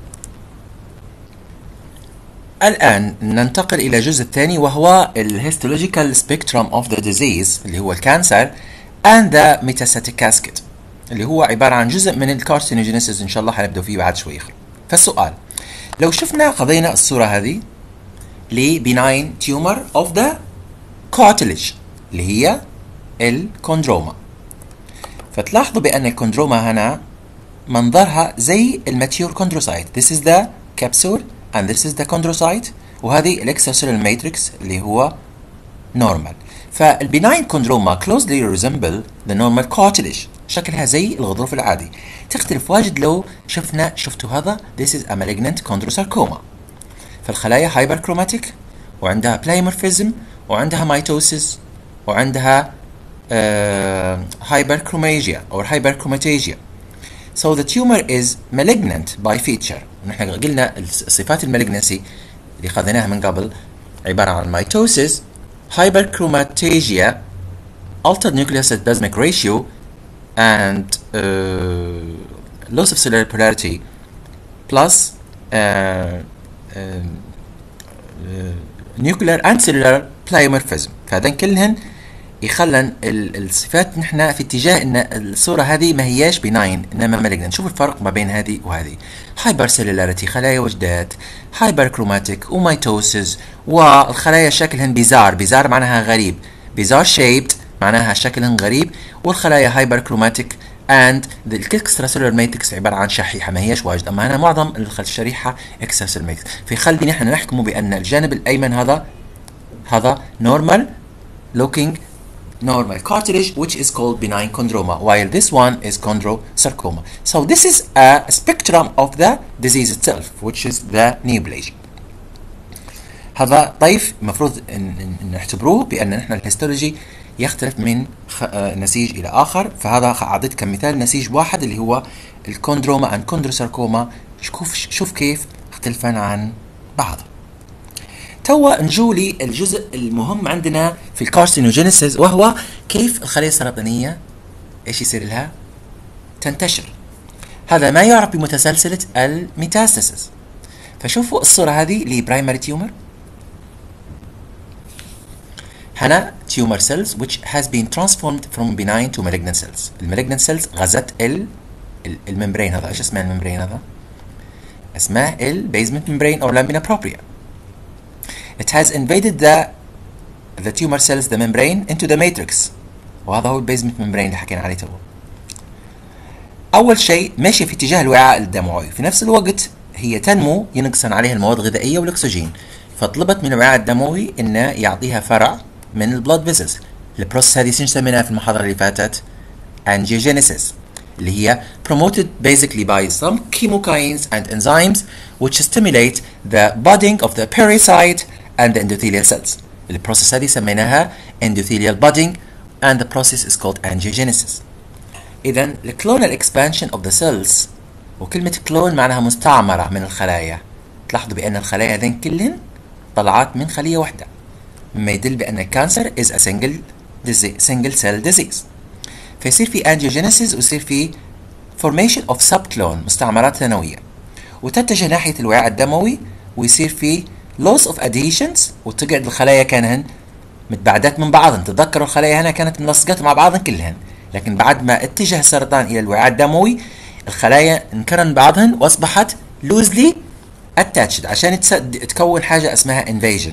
الآن ننتقل إلى الجزء الثاني وهو الهيستولوجيكال سبيكترم اوف ذا ديزيز اللي هو الكانسر and the metastatic cascade اللي هو عبارة عن جزء من الكارسينوجينيسيس إن شاء الله حنبدأ فيه بعد شوي فالسؤال لو شفنا قضينا الصورة هذه لبناين تيومر اوف ذا cartilage اللي هي الكوندروما فتلاحظوا بأن الكوندروما هنا منظرها زي الماتيور كوندروسايت this is the capsule and this is the chondrocyte وهذه الاكستراسيلولار ماتريكس اللي هو normal فالبناين كوندروما closely resemble the normal cartilage شكلها زي الغضروف العادي تختلف واجد لو شفنا شفتوا هذا this is a malignant chondrosarcoma فالخلايا هايبركروماتيك وعندها بلايمورفيزم وعندها ميتوسيس وعندها هايبركروماجيا او هايبركروماتيجيا So the tumor is malignant by feature ونحن قلنا صفات المالجنسي اللي خذيناها من قبل عبارة عن mitosis hyperchromatasia altered nuclear cytoplasmic ratio and uh, loss of cellular polarity plus uh, uh, nuclear and cellular polymorphism فهذين كلهن يخلن الصفات نحن في اتجاه ان الصوره هذه ما هياش بناين انما مالجنت نشوف الفرق ما بين هذه وهذه هايبر سيلولاريتي خلايا وجدات هايبر كروماتيك وميتوسز والخلايا شكلهن بيزار بيزار معناها غريب بيزار شيبت معناها شكلهن غريب والخلايا هايبر كروماتيك اند الاكسترا سيلولار ماتريكس عباره عن شحيحه ما هيش واجد اما هنا معظم الشريحه اكسترا سيلولار ماتريكس فيخلي نحن نحكم بان الجانب الايمن هذا هذا نورمال looking normal cartilage which is called benign chondroma while this one is chondrosarcoma so this is a spectrum of the disease itself which is the neoplasia هذا طيف المفروض نعتبروه بان نحن الهيستولوجي يختلف من نسيج الى اخر فهذا اعطيت كمثال نسيج واحد اللي هو الكوندروما ان كوندروساركوما شوف شوف كيف اختلفان عن بعض توا نجو الجزء المهم عندنا في الكارسينوجينيسيس وهو كيف الخلية السرطانية ايش يصير لها؟ تنتشر هذا ما يعرف بمتسلسلة الميتاستاسيس فشوفوا الصورة هذه لبرايمري تيومر هنا tumor cells which has been transformed from benign to malignant cells المalignant cells غزت ال الممبرين هذا ايش اسمه الممبرين هذا؟ اسمه البيزمنت ممبرين او لامينا بروبريا It has invaded the the tumor cells the membrane into the matrix وهذا هو البيزمنت ممبرين اللي حكينا عليه تو أول شيء ماشي في اتجاه الوعاء الدموي في نفس الوقت هي تنمو ينقصن عليها المواد الغذائية والأكسجين فطلبت من الوعاء الدموي إنه يعطيها فرع من البلود فيزلز البروسيس هذه شنو سميناها في المحاضرة اللي فاتت angiogenesis اللي هي promoted basically by some chemokines and enzymes which stimulate the budding of the pericyte and the endothelial cells. البروسيس هذه سميناها endothelial budding and the process is called angiogenesis. إذا الكلونال expansion of the cells وكلمة كلون معناها مستعمرة من الخلايا. تلاحظوا بأن الخلايا هذين كلهن طلعت من خلية واحدة. مما يدل بأن الكانسر is a single disease, single cell disease. فيصير في angiogenesis ويصير في formation of subclone مستعمرات ثانوية. وتتجه ناحية الوعاء الدموي ويصير في loss of adhesions وتقعد الخلايا كانهن متباعدات من بعضهن تتذكروا الخلايا هنا كانت ملصقات مع بعضهن كلهن لكن بعد ما اتجه السرطان الى الوعاء الدموي الخلايا انكرن بعضهن واصبحت loosely attached عشان تكون حاجة اسمها invasion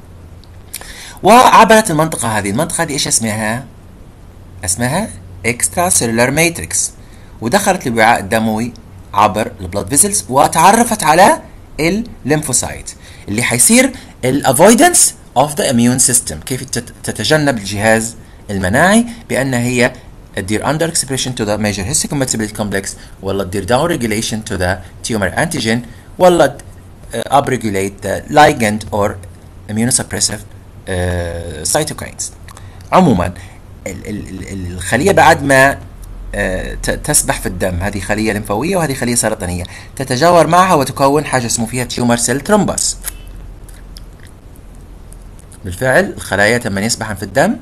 وعبرت المنطقة هذه المنطقة هذه ايش اسمها اسمها extra cellular matrix ودخلت للوعاء الدموي عبر البلاد فيزلز وتعرفت على الليمفوسايت اللي حيصير الافويدنس اوف ذا اميون سيستم كيف تتجنب الجهاز المناعي بان هي تدير under expression to the major histocompatibility complex ولا تدير down regulation to the tumor antigen ولا uh, upregulate the ligand or immunosuppressive uh, cytokines عموما ال ال الخليه بعد ما تسبح في الدم هذه خلية لمفاوية وهذه خلية سرطانية تتجاور معها وتكون حاجة اسمه فيها تيومر سيل ترومبس بالفعل الخلايا تم يسبحن في الدم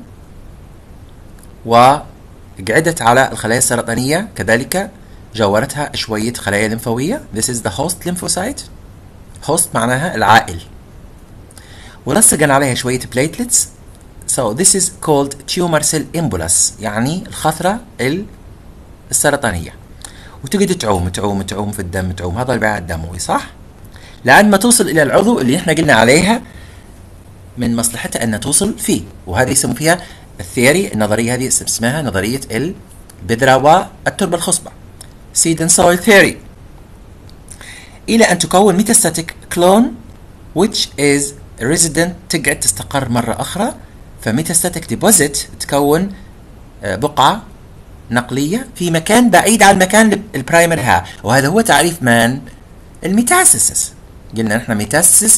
وقعدت على الخلايا السرطانية كذلك جاورتها شوية خلايا لمفاوية This is the host lymphocyte host معناها العائل ولصقن عليها شوية platelets So this is called tumor cell embolus يعني الخثرة السرطانية وتقعد تعوم تعوم تعوم في الدم تعوم هذا الوعاء الدموي صح؟ لعند ما توصل إلى العضو اللي احنا قلنا عليها من مصلحتها أن توصل فيه وهذه يسموا فيها الثيوري النظرية هذه اسمها نظرية البذرة والتربة الخصبة seed and soil theory إلى أن تكون ميتاستاتيك كلون which is resident تقعد تستقر مرة أخرى فميتاستاتيك ديبوزيت تكون بقعة نقلية في مكان بعيد عن مكان البرايمر ها وهذا هو تعريف من الميتاسيس قلنا نحن ميتاسيس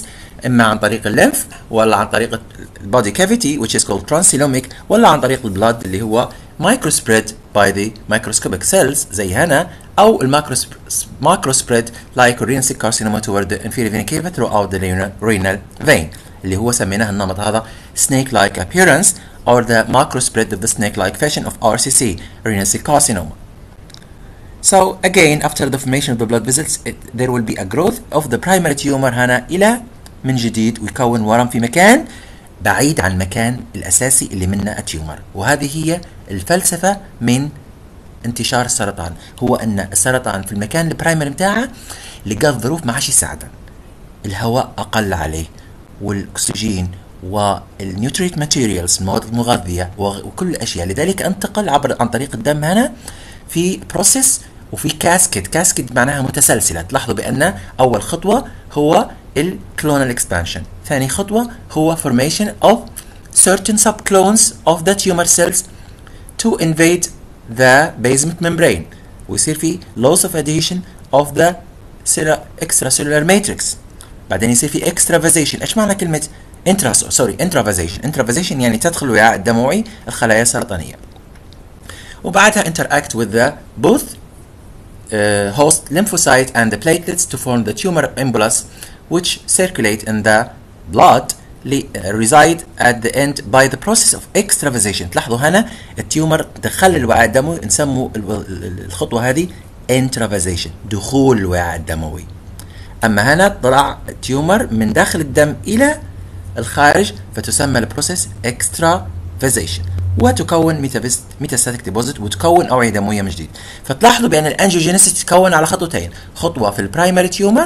اما عن طريق الليمف ولا عن طريق البودي كافيتي which is called transcelomic ولا عن طريق البلاد اللي هو microspread by the microscopic cells زي هنا او الماكروسبريد like renal cell carcinoma toward the inferior vena cava throughout the renal, renal vein اللي هو سميناه النمط هذا snake like appearance or the macrospread of the snake like fashion of RCC renal cell carcinoma So again after the formation of the blood vessels it, there will be a growth of the primary tumor هنا إلى من جديد ويكون ورم في مكان بعيد عن المكان الأساسي اللي منه التيومر وهذه هي الفلسفة من انتشار السرطان هو أن السرطان في المكان البرايمري بتاعه لقى الظروف ما عادش يساعده الهواء أقل عليه والأكسجين والنيوتريت ماتيريالز المواد المغذية وكل الأشياء لذلك انتقل عبر عن طريق الدم هنا في بروسيس وفي كاسكيد كاسكيد معناها متسلسلة تلاحظوا بأن أول خطوة هو الكلونال اكسبانشن ثاني خطوة هو formation of certain subclones of the tumor cells to invade the basement membrane ويصير في loss of adhesion of the extracellular matrix بعدين يصير في extravasation ايش معنى كلمة انترا سوري انترافازيشن انترافازيشن يعني تدخل الوعاء الدموي الخلايا السرطانية وبعدها interact with the both uh, host lymphocyte and the platelets to form the tumor embolus which circulate in the blood reside at the end by the process of extravasation تلاحظوا هنا التيومر دخل الوعاء الدموي نسموا الخطوة هذه intravasation دخول الوعاء الدموي أما هنا طلع التيومر من داخل الدم إلى الخارج فتسمى البروسيس extravasation وتكون ميتاستاتيك ديبوزيت وتكون اوعيه دمويه من جديد فتلاحظوا بان الانجيوجينيسيس تتكون على خطوتين خطوه في البرايمري تيومر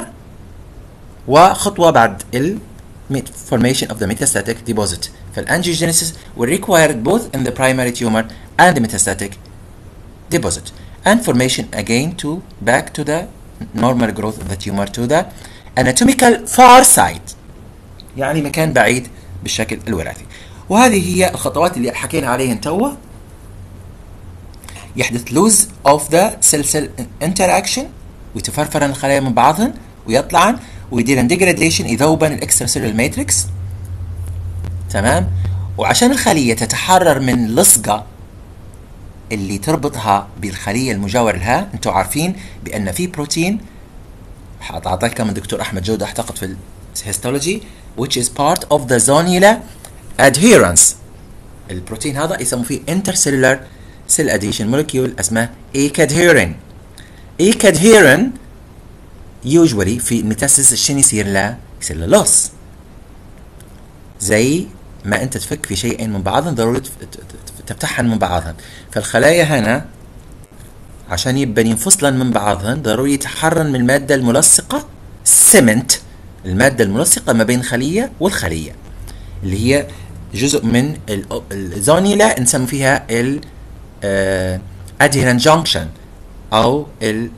وخطوه بعد ال formation of the metastatic deposit فالangiogenesis will require both in the primary tumor and the metastatic deposit and formation again to back to the normal growth of the tumor to the anatomical far side يعني مكان بعيد بالشكل الوراثي وهذه هي الخطوات اللي حكينا عليهن توا يحدث لوز اوف ذا سيل سيل انتراكشن ويتفرفرن الخلايا من بعضهن ويطلعن ويديرن ديجراديشن يذوبن الاكسترا سيلول ماتريكس تمام وعشان الخليه تتحرر من اللصقه اللي تربطها بالخليه المجاور لها انتم عارفين بان في بروتين اعطاكم الدكتور احمد جوده اعتقد في الهيستولوجي which is part of the zonular adherence البروتين هذا يسموه فيه intercellular cell adhesion molecule اسمه ايكادهيرين ايكادهيرين usually في الميتاسيس شنو يصير له؟ يصير له لوس زي ما انت تفك في شيئين من بعضهم ضروري تفتحهم من بعضهم فالخلايا هنا عشان يبقى ينفصلا من بعضهن ضروري يتحرر من المادة الملصقة سيمنت المادة الملصقة ما بين خلية والخلية اللي هي جزء من الزونيلا نسمي فيها ال ادهيرن جانكشن او ال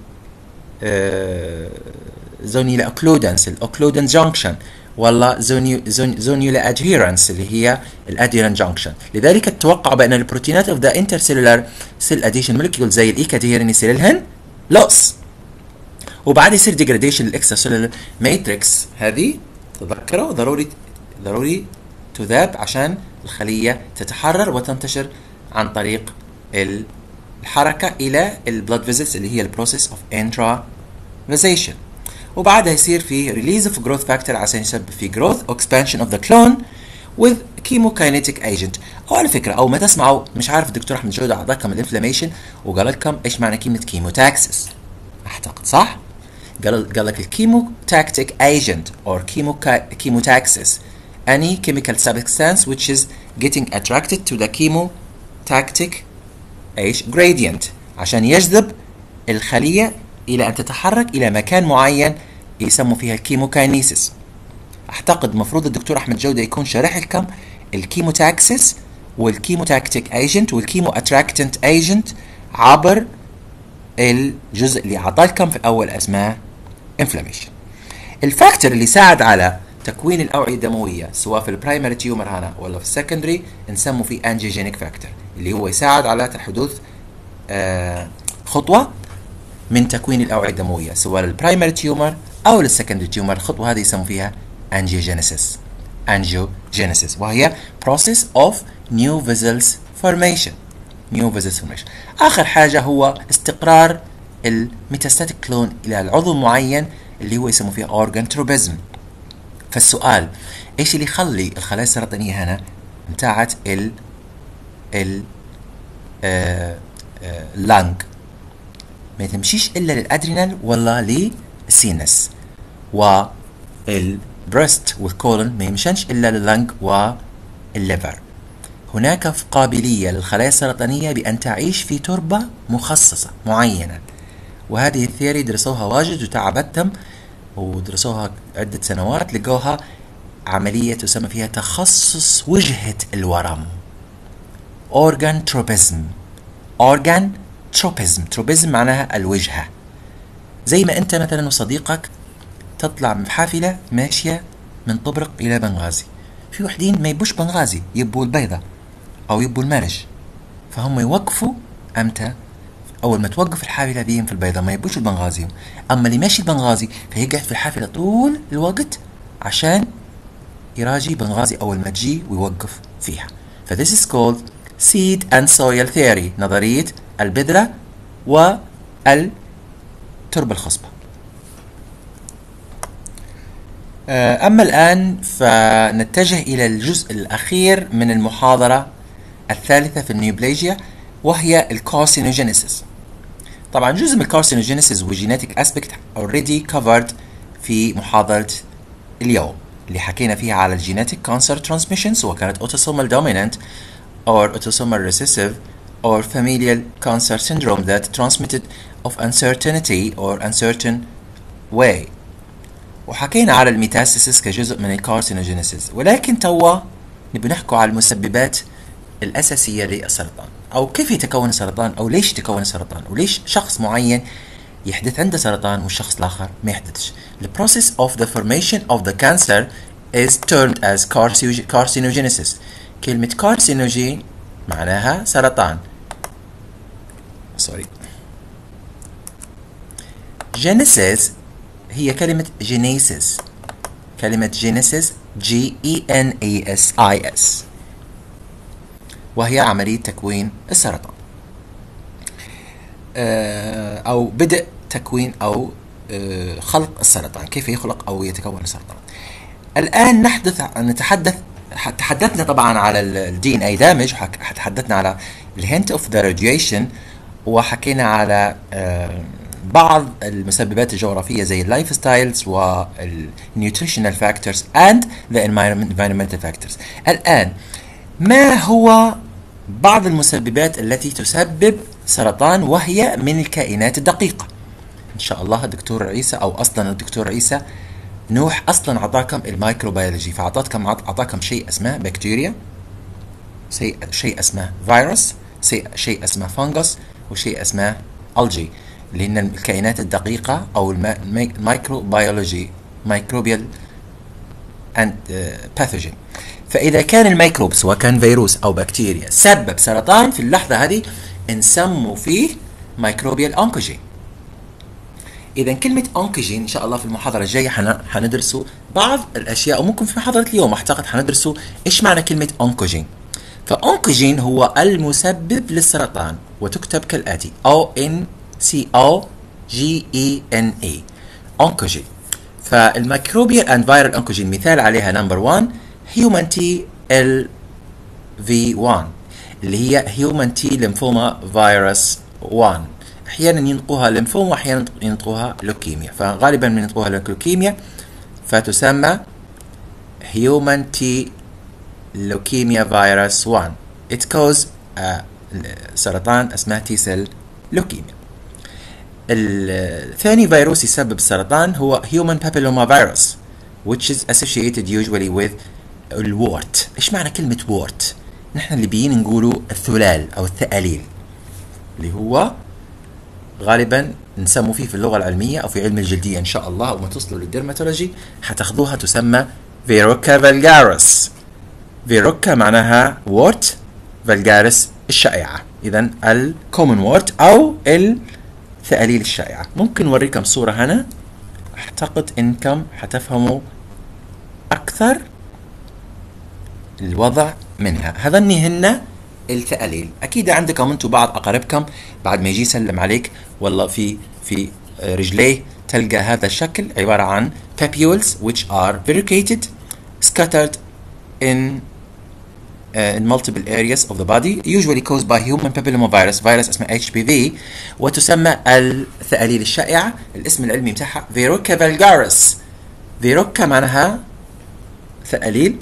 زونيلا اوكلودنس الاوكلودن جانكشن والله زونيولا ادهيرنس اللي هي الادهيرن جانكشن لذلك تتوقع بان البروتينات اوف ذا انترسيلولار سيل اديشن مولكيول زي الايكادهيرن يصير لهن لوس وبعد يصير ديجراديشن للاكسترا سيلولار ماتريكس هذه تذكروا ضروري ضروري تذاب عشان الخلية تتحرر وتنتشر عن طريق الحركة إلى البلاد فيزلز اللي هي البروسيس اوف intravasation وبعدها يصير في release of growth factor عشان يسبب في growth expansion of the clone with chemokinetic agent او على فكره او ما تسمعوا مش عارف الدكتور احمد جوده اعطاكم الانفلاميشن وقال لكم ايش معنى كلمه كيموتاكسس اعتقد صح قال قال لك الكيموتاكتيك agent or chemotaxis any chemical substance which is getting attracted to the chemotactic age gradient عشان يجذب الخلية إلى أن تتحرك إلى مكان معين يسموا فيها الكيموكاينيسيس أعتقد مفروض الدكتور أحمد جودة يكون شارح لكم الكيموتاكسيس والكيموتاكتيك ايجنت والكيمو اتراكتنت ايجنت عبر الجزء اللي أعطاكم في الأول اسمه انفلاميشن الفاكتور اللي ساعد على تكوين الاوعيه الدمويه سواء في البرايمري تيومر هنا ولا في السكندري نسمه فيه انجيجينيك فاكتور اللي هو يساعد على حدوث آه خطوه من تكوين الاوعيه الدمويه سواء للبرايمري تيومر او للسكندري تيومر الخطوه هذه يسموا فيها angiogenesis angiogenesis وهي process of new vessels formation new vessels formation آخر حاجة هو استقرار الميتاستاتيك كلون إلى العضو معين اللي هو يسموه فيه organ tropism فالسؤال ايش اللي يخلي الخلايا السرطانية هنا بتاعت ال ال آه آه لانج ما تمشيش الا للادرينال ولا للسينس والبريست والكولون ما يمشنش الا لللنج والليفر هناك قابلية للخلايا السرطانية بأن تعيش في تربة مخصصة معينة وهذه الثيوري درسوها واجد وتعبتهم ودرسوها عدة سنوات لقوها عملية تسمى فيها تخصص وجهة الورم organ tropism organ tropism tropism معناها الوجهة زي ما انت مثلا وصديقك تطلع من حافلة ماشية من طبرق إلى بنغازي في وحدين ما يبوش بنغازي يبوا البيضة أو يبوا المرج فهم يوقفوا أمتى أول ما توقف الحافلة دي في البيضة ما يبوش البنغازي أما اللي ماشي البنغازي فيقعد في الحافلة طول الوقت عشان يراجي بنغازي أول ما تجي ويوقف فيها ف this is called seed and soil theory نظرية البذرة والتربة الخصبة أما الآن فنتجه إلى الجزء الأخير من المحاضرة الثالثة في النيوبليجيا وهي الكارسينوجينيسيس طبعا جزء من الكارسينوجينيسيس وجينيتك اسبكت اوريدي كفرد في محاضرة اليوم اللي حكينا فيها على الجينيتك كانسر ترانسميشن سواء كانت autosomal dominant or autosomal recessive or familial cancer syndrome that transmitted of uncertainty or uncertain way وحكينا على الميتاستاسيس كجزء من الكارسينوجينيسيس ولكن توا نبي نحكوا على المسببات الأساسية للسرطان أو كيف يتكون السرطان أو ليش يتكون السرطان وليش شخص معين يحدث عنده سرطان والشخص الآخر ما يحدثش The process of the formation of the cancer is termed as carcinogenesis كلمة carcinogen معناها سرطان سوري genesis هي كلمة genesis كلمة genesis G E N A S I S وهي عملية تكوين السرطان أو بدء تكوين أو خلق السرطان كيف يخلق أو يتكون السرطان الآن نحدث نتحدث تحدثنا طبعا على الدي ان اي دامج تحدثنا على الهنت اوف ذا راديشن وحكينا على بعض المسببات الجغرافيه زي اللايف ستايلز والنيوتريشنال فاكتورز اند ذا environmental فاكتورز الان ما هو بعض المسببات التي تسبب سرطان وهي من الكائنات الدقيقة إن شاء الله الدكتور عيسى أو أصلا الدكتور عيسى نوح أصلا أعطاكم الميكروبيولوجي فأعطاكم أعطاكم شيء اسمه بكتيريا شيء شيء اسمه فيروس شيء اسمه فانجس وشيء اسمه الجي اللي هن الكائنات الدقيقة أو الميكروبيولوجي ميكروبيال اند باثوجين فإذا كان الميكروب سواء كان فيروس أو بكتيريا سبب سرطان في اللحظة هذه نسموا فيه ميكروبيال أونكوجين إذا كلمة أونكوجين إن شاء الله في المحاضرة الجاية حندرسوا بعض الأشياء وممكن في محاضرة اليوم أعتقد حندرسوا إيش معنى كلمة أونكوجين فأونكوجين هو المسبب للسرطان وتكتب كالآتي O N C O G E N A أونكوجين فالميكروبيال اند فيرال أونكوجين مثال عليها نمبر 1 هيومن تي ال في 1 اللي هي هيومن تي ليمفوما فيروس 1 احيانا ينطقوها ليمفوما واحيانا ينطقوها لوكيميا فغالبا من ينطقوها لوكيميا فتسمى هيومن تي لوكيميا فيروس 1 it cause uh, سرطان اسمه تي سيل لوكيميا الثاني فيروس يسبب السرطان هو human papilloma virus which is associated usually with الوورت ايش معنى كلمة وورت نحن الليبيين نقولوا الثلال او الثأليل اللي هو غالبا نسموا فيه في اللغة العلمية او في علم الجلدية ان شاء الله وما تصلوا للديرماتولوجي حتاخذوها تسمى فيروكا فالجارس فيروكا معناها وورت فالجارس الشائعة اذا الكومن وورت او الثأليل الشائعة ممكن نوريكم صورة هنا اعتقد انكم حتفهموا أكثر الوضع منها هذني هن الثقليل أكيد عندكم أنتم بعض أقاربكم بعد ما يجي يسلم عليك والله في في رجليه تلقى هذا الشكل عبارة عن papules which are verrucated scattered in uh, in multiple areas of the body usually caused by human papillomavirus فيروس اسمه HPV وتسمى الثقاليل الشائعة الاسم العلمي بتاعها فيروكا فالجارس فيروكا معناها ثقاليل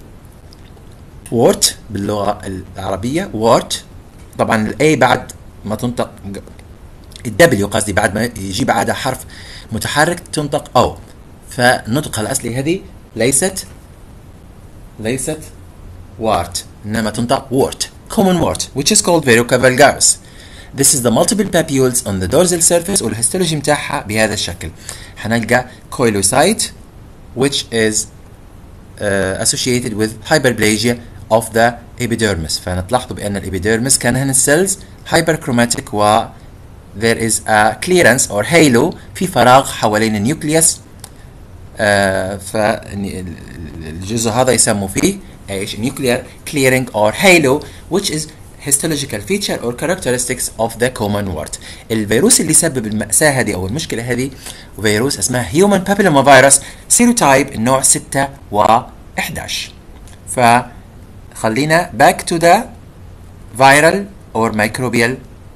وورت باللغة العربية وورت طبعا الاي بعد ما تنطق الدبليو قصدي بعد ما يجي بعدها حرف متحرك تنطق او فالنطق الاصلي هذه ليست ليست wart إنما تنطق wart common wart which is called verruca vulgaris This is the multiple papules on the dorsal surface والهistology متاعها بهذا الشكل حنلقى coilocyte which is uh, associated with hyperplasia of the epidermis فنتلاحظوا بأن الإبيديرمس كان هنا السيلز hyperchromatic و there is a clearance or halo في فراغ حوالين النيوكليوس آه فالجزء هذا يسموا فيه ايش nuclear clearing or halo which is histological feature or characteristics of the common wart الفيروس اللي سبب المأساة هذه أو المشكلة هذه فيروس اسمها human papillomavirus سيروتايب النوع 6 و 11 فخلينا back to the viral or microbial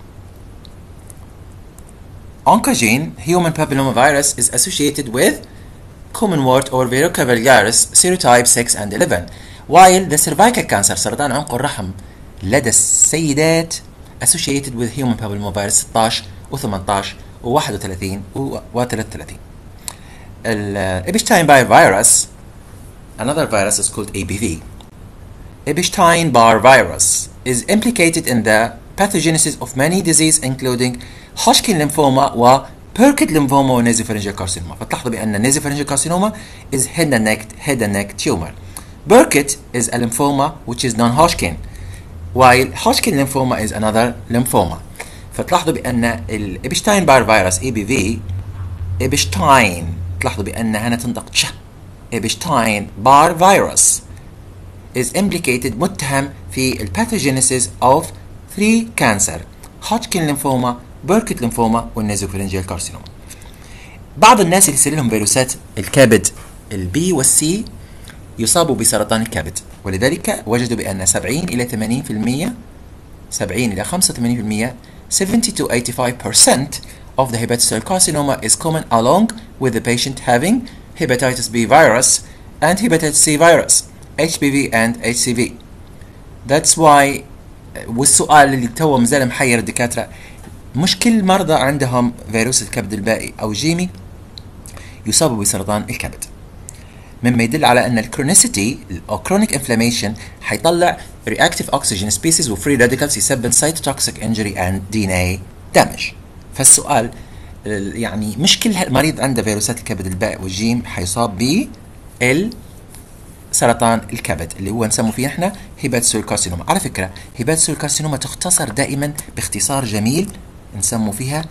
oncogene human papillomavirus is associated with common wart or verruca vulgaris serotype 6 and 11 while the cervical cancer سرطان عنق الرحم لدى السيدات associated with human papillomavirus 16 و18 و31 و33 الابشتاين virus another virus is called ABV Epstein-Barr virus is implicated in the pathogenesis of many diseases including Hodgkin lymphoma و Burkitt lymphoma و nasopharyngeal carcinoma فتلاحظوا بأن nasopharyngeal carcinoma is head and neck head and neck tumor Burkitt is a lymphoma which is non-Hodgkin while Hodgkin lymphoma is another lymphoma فتلاحظوا بأن الإبشتاين بار فيروس اي بي في إبشتاين تلاحظوا بأن هنا تنطق تش إبشتاين بار فيروس is implicated متهم في الباثوجينيسيس of three cancer Hodgkin lymphoma بيركت ليمفوما والنيزوفرنجيال كارسينوما بعض الناس اللي يصير لهم فيروسات الكبد البي والسي يصابوا بسرطان الكبد ولذلك وجدوا بأن 70 إلى 80% 70 إلى 85% 70 to 85% of the hepatocellular carcinoma is common along with the patient having hepatitis B virus and hepatitis C virus HPV and HCV that's why والسؤال اللي تو مازال محير الدكاتره مش كل مرضى عندهم فيروس الكبد البائي او جيمي يصابوا بسرطان الكبد مما يدل على ان الكرونيسيتي او كرونيك انفلاميشن حيطلع رياكتيف اوكسجين سبيسيز وفري راديكالز يسبب سايتوتوكسيك انجري اند دي ان اي دامج فالسؤال يعني مش كل مريض عنده فيروسات الكبد الباء والجيم حيصاب ب سرطان الكبد اللي هو نسميه فيه احنا هيباتسول كارسينوما على فكره هيباتسول كارسينوما تختصر دائما باختصار جميل نسموا فيها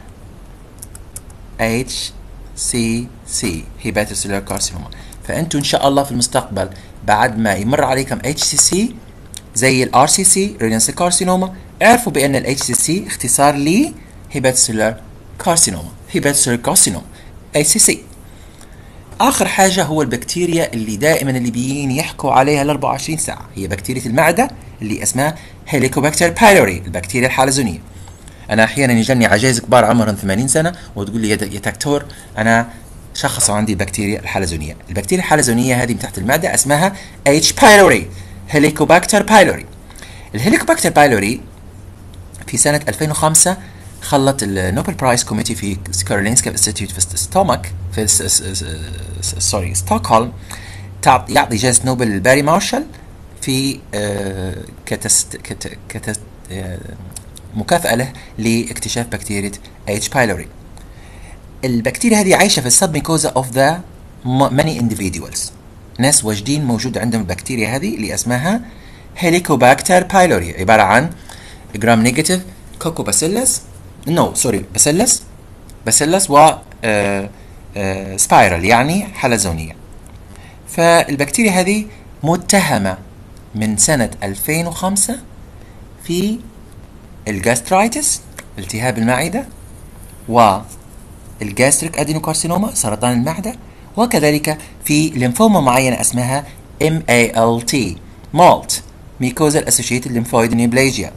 اتش سي سي هيباتوسيلر كارسينوما فانتوا ان شاء الله في المستقبل بعد ما يمر عليكم اتش سي سي زي الار سي سي رينال كارسينوما اعرفوا بان الاتش سي سي اختصار ل هيباتوسيلر كارسينوما هيباتوسيلر كارسينوما اتش سي سي اخر حاجه هو البكتيريا اللي دائما الليبيين يحكوا عليها ال 24 ساعه هي بكتيريا المعده اللي اسمها هيليكوباكتر بايلوري البكتيريا الحلزونيه انا احيانا يجني عجائز كبار عمرهم 80 سنه وتقول لي يا دكتور انا شخصوا عندي البكتيريا الحلزونيه البكتيريا الحلزونيه هذه تحت المعده اسمها H بايلوري هيليكوباكتر بايلوري الهيليكوباكتر بايلوري في سنه 2005 خلت النوبل برايز كوميتي في كارولينسكا انستيتيوت في ستومك في سوري ستوكهولم يعطي جائزه نوبل لباري مارشال في كتست كتست مكافأة له لاكتشاف بكتيريا H. pylori. البكتيريا هذه عايشة في السب ميكوزا اوف ذا many individuals. ناس واجدين موجود عندهم البكتيريا هذه اللي اسمها هيليكوباكتر بايلوري عبارة عن جرام نيجاتيف كوكو باسيلس نو سوري باسيلس باسيلس و سبايرال يعني حلزونية فالبكتيريا هذه متهمة من سنة 2005 في الجاسترايتس التهاب المعدة والجاستريك ادينوكارسينوما سرطان المعدة وكذلك في ليمفوما معينة اسمها MALT MALT Mucosal Associated Lymphoid Neoplasia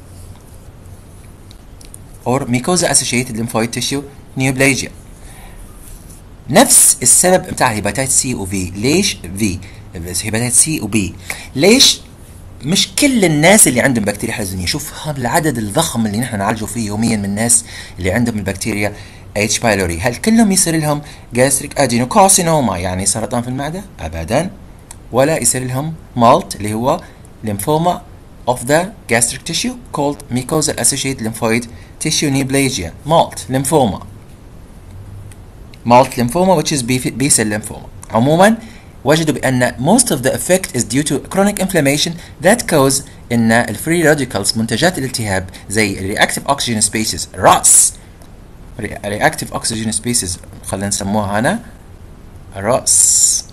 or Mucosal Associated Lymphoid Tissue Neoplasia نفس السبب بتاع هيباتيت سي وفي ليش في هيباتيت سي وبي ليش مش كل الناس اللي عندهم بكتيريا حلزونيه شوف هذا العدد الضخم اللي نحن نعالجه فيه يوميا من الناس اللي عندهم البكتيريا اتش بايلوري هل كلهم يصير لهم جاستريك ادينوكارسينوما يعني سرطان في المعده ابدا ولا يصير لهم مالت اللي هو lymphoma of the gastric tissue called mucosal associated lymphoid tissue neoplasia MALT lymphoma MALT lymphoma which is B cell lymphoma عموما وجدوا بأن most of the effect is due to chronic inflammation that cause إن الفري radicals منتجات الالتهاب زي reactive oxygen species ROS reactive oxygen species خلينا نسموها هنا ROS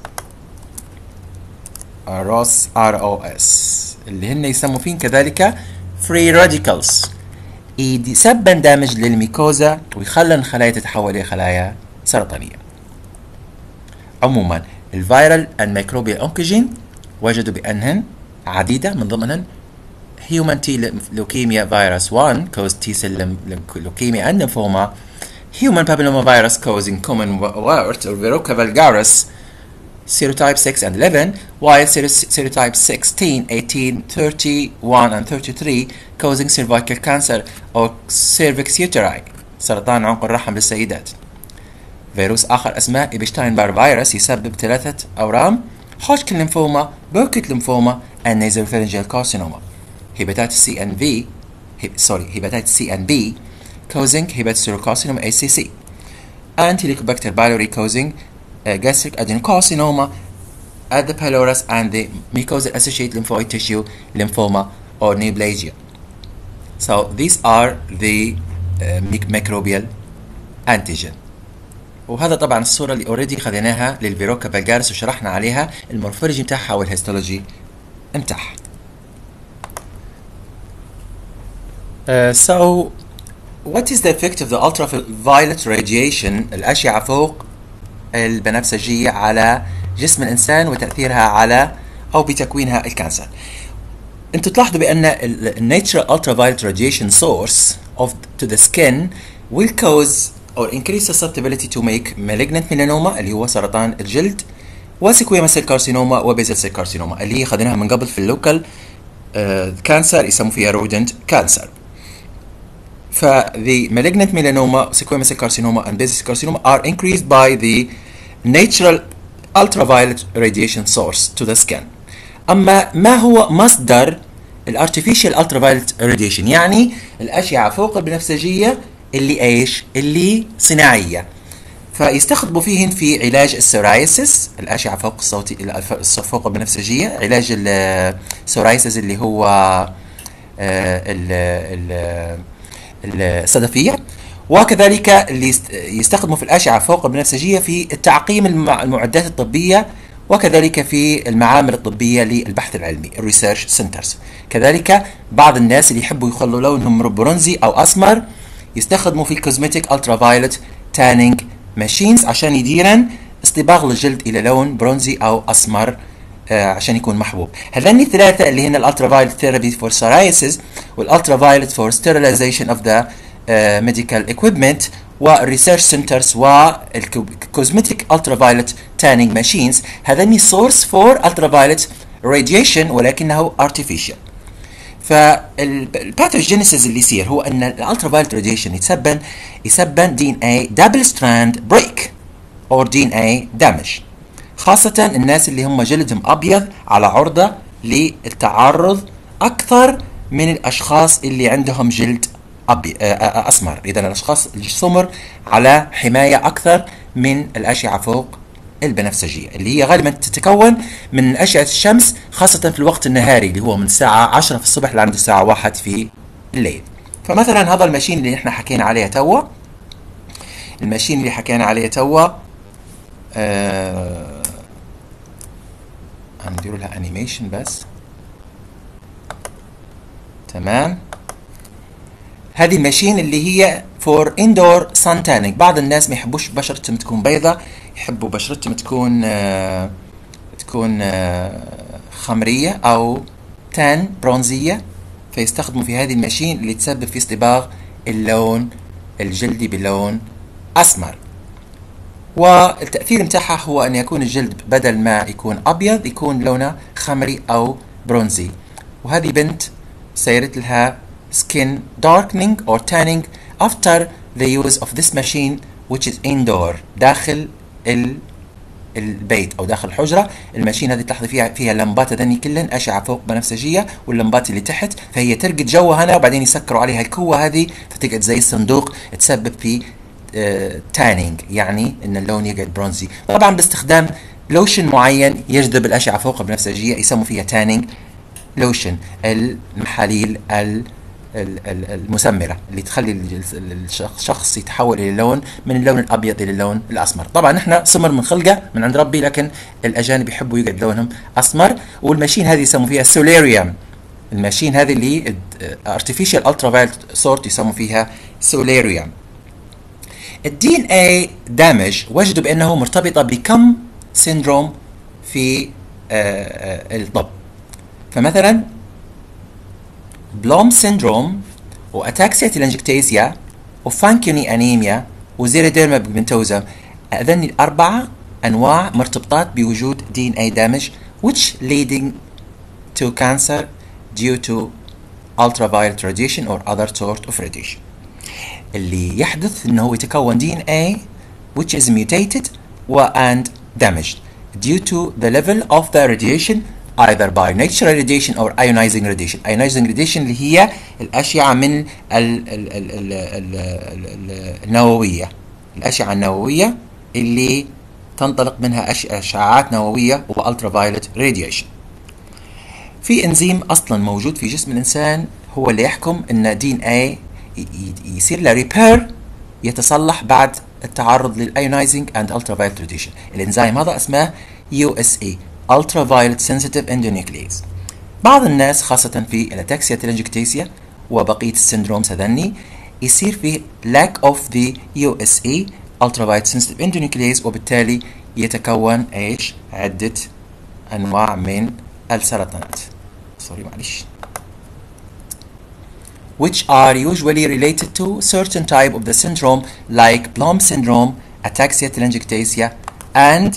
ROS ROS اللي هن يسموا فين كذلك free radicals يسبب دامج للميكوزا ويخلي الخلايا تتحول إلى خلايا سرطانية عموما الفيرال and microbial oncogen وجدوا بأنهن عديدة من ضمنهن human T leukemia virus 1 cause T cell leukemia and lymphoma human papillomavirus causing common wart or Verruca vulgaris serotype 6 and 11 while serotype 16, 18, 31 and 33 causing cervical cancer or cervix uteri سرطان عنق الرحم للسيدات فيروس آخر اسمه إبشتاين بار فيروس يسبب ثلاثة أورام هوشكن ليمفوما بوكيت ليمفوما and nasopharyngeal carcinoma hepatitis C and V sorry hepatitis C and B causing hepatocellular ACC and Helicobacter pylori causing uh, gastric adenocarcinoma at the pylorus and the mucosal associated lymphoid tissue lymphoma or neoplasia so these are the uh, microbial antigen وهذا طبعا الصوره اللي اوريدي خذيناها للفيروكا فالجارس وشرحنا عليها المورفولوجي بتاعها والهيستولوجي بتاعها. Uh, so what is the effect of the ultraviolet radiation الاشعه فوق البنفسجيه على جسم الانسان وتاثيرها على او بتكوينها الكانسر. انتم تلاحظوا بان الناتشرال ultraviolet radiation source of to the skin will cause or increase susceptibility to make malignant melanoma اللي هو سرطان الجلد وسيكويما سيل كارسينوما وبيزل سيل كارسينوما اللي هي خدناها من قبل في اللوكال كانسر يسموا فيها رودنت كانسر ف the malignant melanoma sequoia cell carcinoma and basal cell carcinoma are increased by the natural ultraviolet radiation source to the skin اما ما هو مصدر الارتفيشال ultraviolet radiation يعني الاشعه فوق البنفسجيه اللي ايش؟ اللي صناعيه. فيستخدموا فيهن في علاج السورايسس الاشعه فوق الصوتي فوق البنفسجيه، علاج السورايسس اللي هو الصدفيه وكذلك اللي يستخدموا في الاشعه فوق البنفسجيه في التعقيم المعدات الطبيه وكذلك في المعامل الطبيه للبحث العلمي الريسيرش سنترز كذلك بعض الناس اللي يحبوا يخلوا لونهم برونزي او اسمر يستخدموا في الكوزمتيك الترا فايولت تانينج ماشينز عشان يديرن اصطباغ الجلد الى لون برونزي او اسمر آه عشان يكون محبوب هذني الثلاثه اللي هن الالترا فايولت ثيرابي فور سورايسيس والالترا فايولت فور ستيرلايزيشن اوف ذا ميديكال ايكويبمنت والريسيرش سنترز والكوزمتيك الترا فايولت تانينج ماشينز هذني سورس فور الترا فايولت راديشن ولكنه artificial فالباثوجينيسيس اللي يصير هو ان الالترا فايولت راديشن يتسبن يسبن دي ان اي دبل ستراند بريك اور دي ان اي دامج خاصة الناس اللي هم جلدهم ابيض على عرضة للتعرض اكثر من الاشخاص اللي عندهم جلد أبي اسمر اذا الاشخاص السمر على حماية اكثر من الاشعة فوق البنفسجية اللي هي غالبا تتكون من أشعة الشمس خاصة في الوقت النهاري اللي هو من الساعة 10 في الصبح لعند الساعة 1 في الليل فمثلا هذا الماشين اللي احنا حكينا عليه توا الماشين اللي حكينا عليه توا آه هندير لها انيميشن بس تمام هذه الماشين اللي هي فور اندور سان تانينج بعض الناس ما يحبوش بشرتهم تكون بيضة يحبوا بشرتهم تكون آه تكون آه خمرية او تان برونزية فيستخدموا في هذه الماشين اللي تسبب في اصطباغ اللون الجلدي بلون اسمر والتأثير متاعها هو أن يكون الجلد بدل ما يكون أبيض يكون لونه خمري أو برونزي وهذه بنت سيرت لها skin darkening or tanning after the use of this machine which is indoor داخل ال البيت او داخل الحجره الماشين هذه تلاحظي فيها فيها لمبات هذني كلن اشعه فوق بنفسجيه واللمبات اللي تحت فهي ترقد جوها هنا وبعدين يسكروا عليها الكوه هذه فتقعد زي الصندوق تسبب في تانينج يعني ان اللون يقعد برونزي طبعا باستخدام لوشن معين يجذب الاشعه فوق بنفسجيه يسموا فيها تانينج لوشن المحاليل المسمره اللي تخلي الشخص يتحول الى لون من اللون الابيض الى اللون الاسمر طبعا احنا سمر من خلقه من عند ربي لكن الاجانب يحبوا يقعد لونهم اسمر والماشين هذه يسموا فيها سوليريوم الماشين هذه اللي ارتفيشال الترا فايلت سورت يسموا فيها سوليريوم الدي ان اي دامج وجدوا بانه مرتبطه بكم سيندروم في الطب فمثلا بلوم سيندروم واتاكسيا تلانجكتيزيا وفانكيوني انيميا وزيريديرما بيجمنتوزا هذني الاربعه انواع مرتبطات بوجود دي ان اي دامج which leading to cancer due to ultraviolet radiation or other sort of radiation اللي يحدث انه هو يتكون دي ان اي which is mutated and damaged due to the level of the radiation either by natural radiation or ionizing radiation ionizing radiation اللي هي الأشعة من ال ال ال ال ال ال النووية الأشعة النووية اللي تنطلق منها أشعاعات نووية والترافايولت radiation في انزيم اصلا موجود في جسم الانسان هو اللي يحكم ان دي ان اي يصير له ريبير يتصلح بعد التعرض للايونايزنج اند الترافايولت راديشن الانزيم هذا اسمه يو اس اي ultraviolet sensitive endonuclease بعض الناس خاصة في الاتاكسيا تلانجكتيسيا وبقية السندرومز هذني يصير في lack of the USE ultraviolet sensitive endonuclease وبالتالي يتكون ايش عدة انواع من السرطانات سوري معلش which are usually related to certain type of the syndrome like Blom syndrome, ataxia telangiectasia and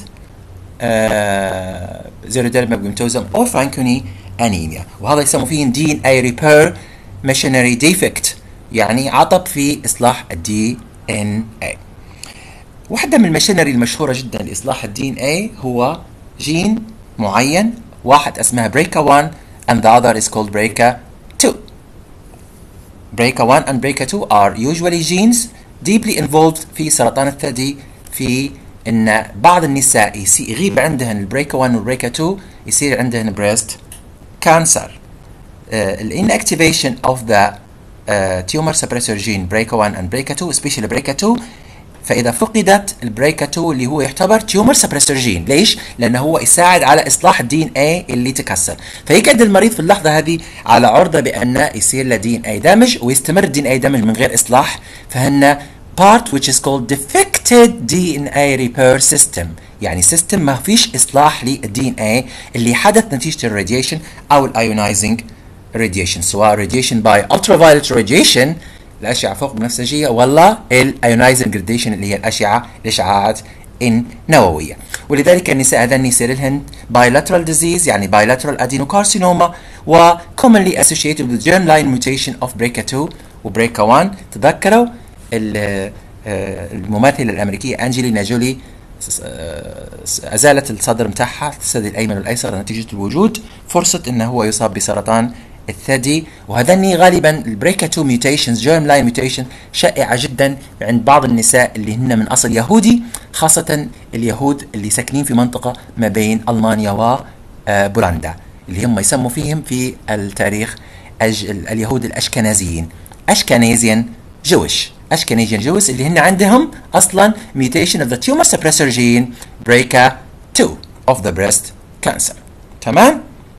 زيروديرما بيمتوزم او فانكوني انيميا وهذا يسمى فيه دي ان اي ريبير ميشنري ديفكت يعني عطب في اصلاح الدي ان اي واحده من المشنري المشهوره جدا لاصلاح الدي ان اي هو جين معين واحد اسمها بريكا 1 and the other is called BRCA 2 BRCA 1 and BRCA 2 are usually genes deeply involved في سرطان الثدي في ان بعض النساء يغيب عندهن البريكا 1 والبريكا 2 يصير عندهن بريست كانسر الانكتيفيشن اوف ذا تيومر سبريسور جين بريكا 1 and بريكا 2 سبيشال بريكا 2 فاذا فقدت البريكا 2 اللي هو يعتبر تيومر سبريسور جين ليش لانه هو يساعد على اصلاح الدي ان اي اللي تكسر فيقعد المريض في اللحظه هذه على عرضه بان يصير له دي ان اي دامج ويستمر الدي ان اي دامج من غير اصلاح فهن part which is called defected DNA repair system يعني سيستم ما فيش اصلاح للدي ان اي اللي حدث نتيجه الراديشن او الايونايزنج radiation سواء radiation by ultraviolet radiation الاشعه فوق بنفسجيه ولا الايونايزنج radiation اللي هي الاشعه الاشعاعات النوويه ولذلك النساء هذن يصير لهن bilateral disease يعني bilateral adenocarcinoma و commonly associated with germline mutation of BRCA2 و BRCA1 تذكروا الممثلة الأمريكية أنجلينا جولي أزالت الصدر متاعها الثدي الأيمن والأيسر نتيجة الوجود فرصة أنه هو يصاب بسرطان الثدي وهذني غالبا البريكا 2 ميوتيشنز جيرم لاين ميوتيشن شائعة جدا عند بعض النساء اللي هن من أصل يهودي خاصة اليهود اللي ساكنين في منطقة ما بين ألمانيا وبولندا اللي هم يسموا فيهم في التاريخ اليهود الأشكنازيين أشكنازيان جويش اشكنيجين جويس اللي هن عندهم اصلا mutation of the tumor suppressor gene BRCA2 of the breast cancer تمام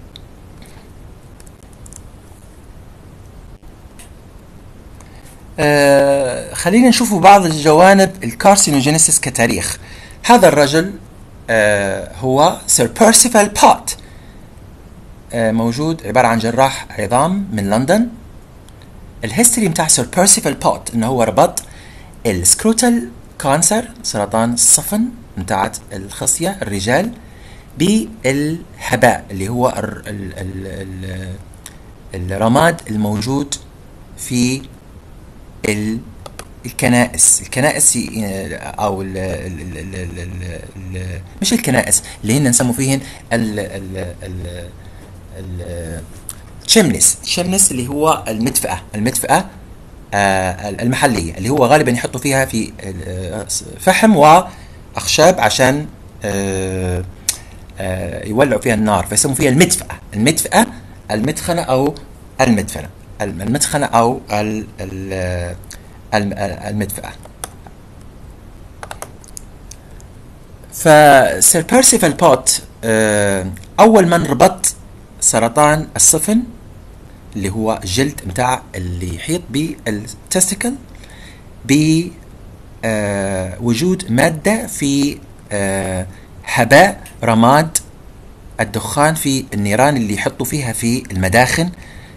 آه خلينا نشوف بعض الجوانب الكارسينوجينيسيس كتاريخ هذا الرجل آه هو سير بيرسيفال بوت آه موجود عبارة عن جراح عظام من لندن الهيستوري بتاع سير بيرسيفال بوت انه هو ربط السكروتال كانسر سرطان الصفن بتاعت الخصية الرجال بالهباء اللي هو ال ال ال ال الرماد الموجود في ال الكنائس الكنائس او ال ال ال ال ال ال مش الكنائس اللي هن نسموا فيهن ال ال ال ال تشمنس تشمنس اللي هو المدفأة المدفأة آه المحلية اللي هو غالبا يحطوا فيها في فحم وأخشاب عشان آه آه يولعوا فيها النار فيسموا فيها المدفأة المدفأة المدخنة أو المدفنة المدخنة أو ال ال المدفأة فسير بيرسيفال بوت أول من ربط سرطان الصفن اللي هو الجلد متاع اللي يحيط بالتستيكل بوجود مادة في هباء رماد الدخان في النيران اللي يحطوا فيها في المداخن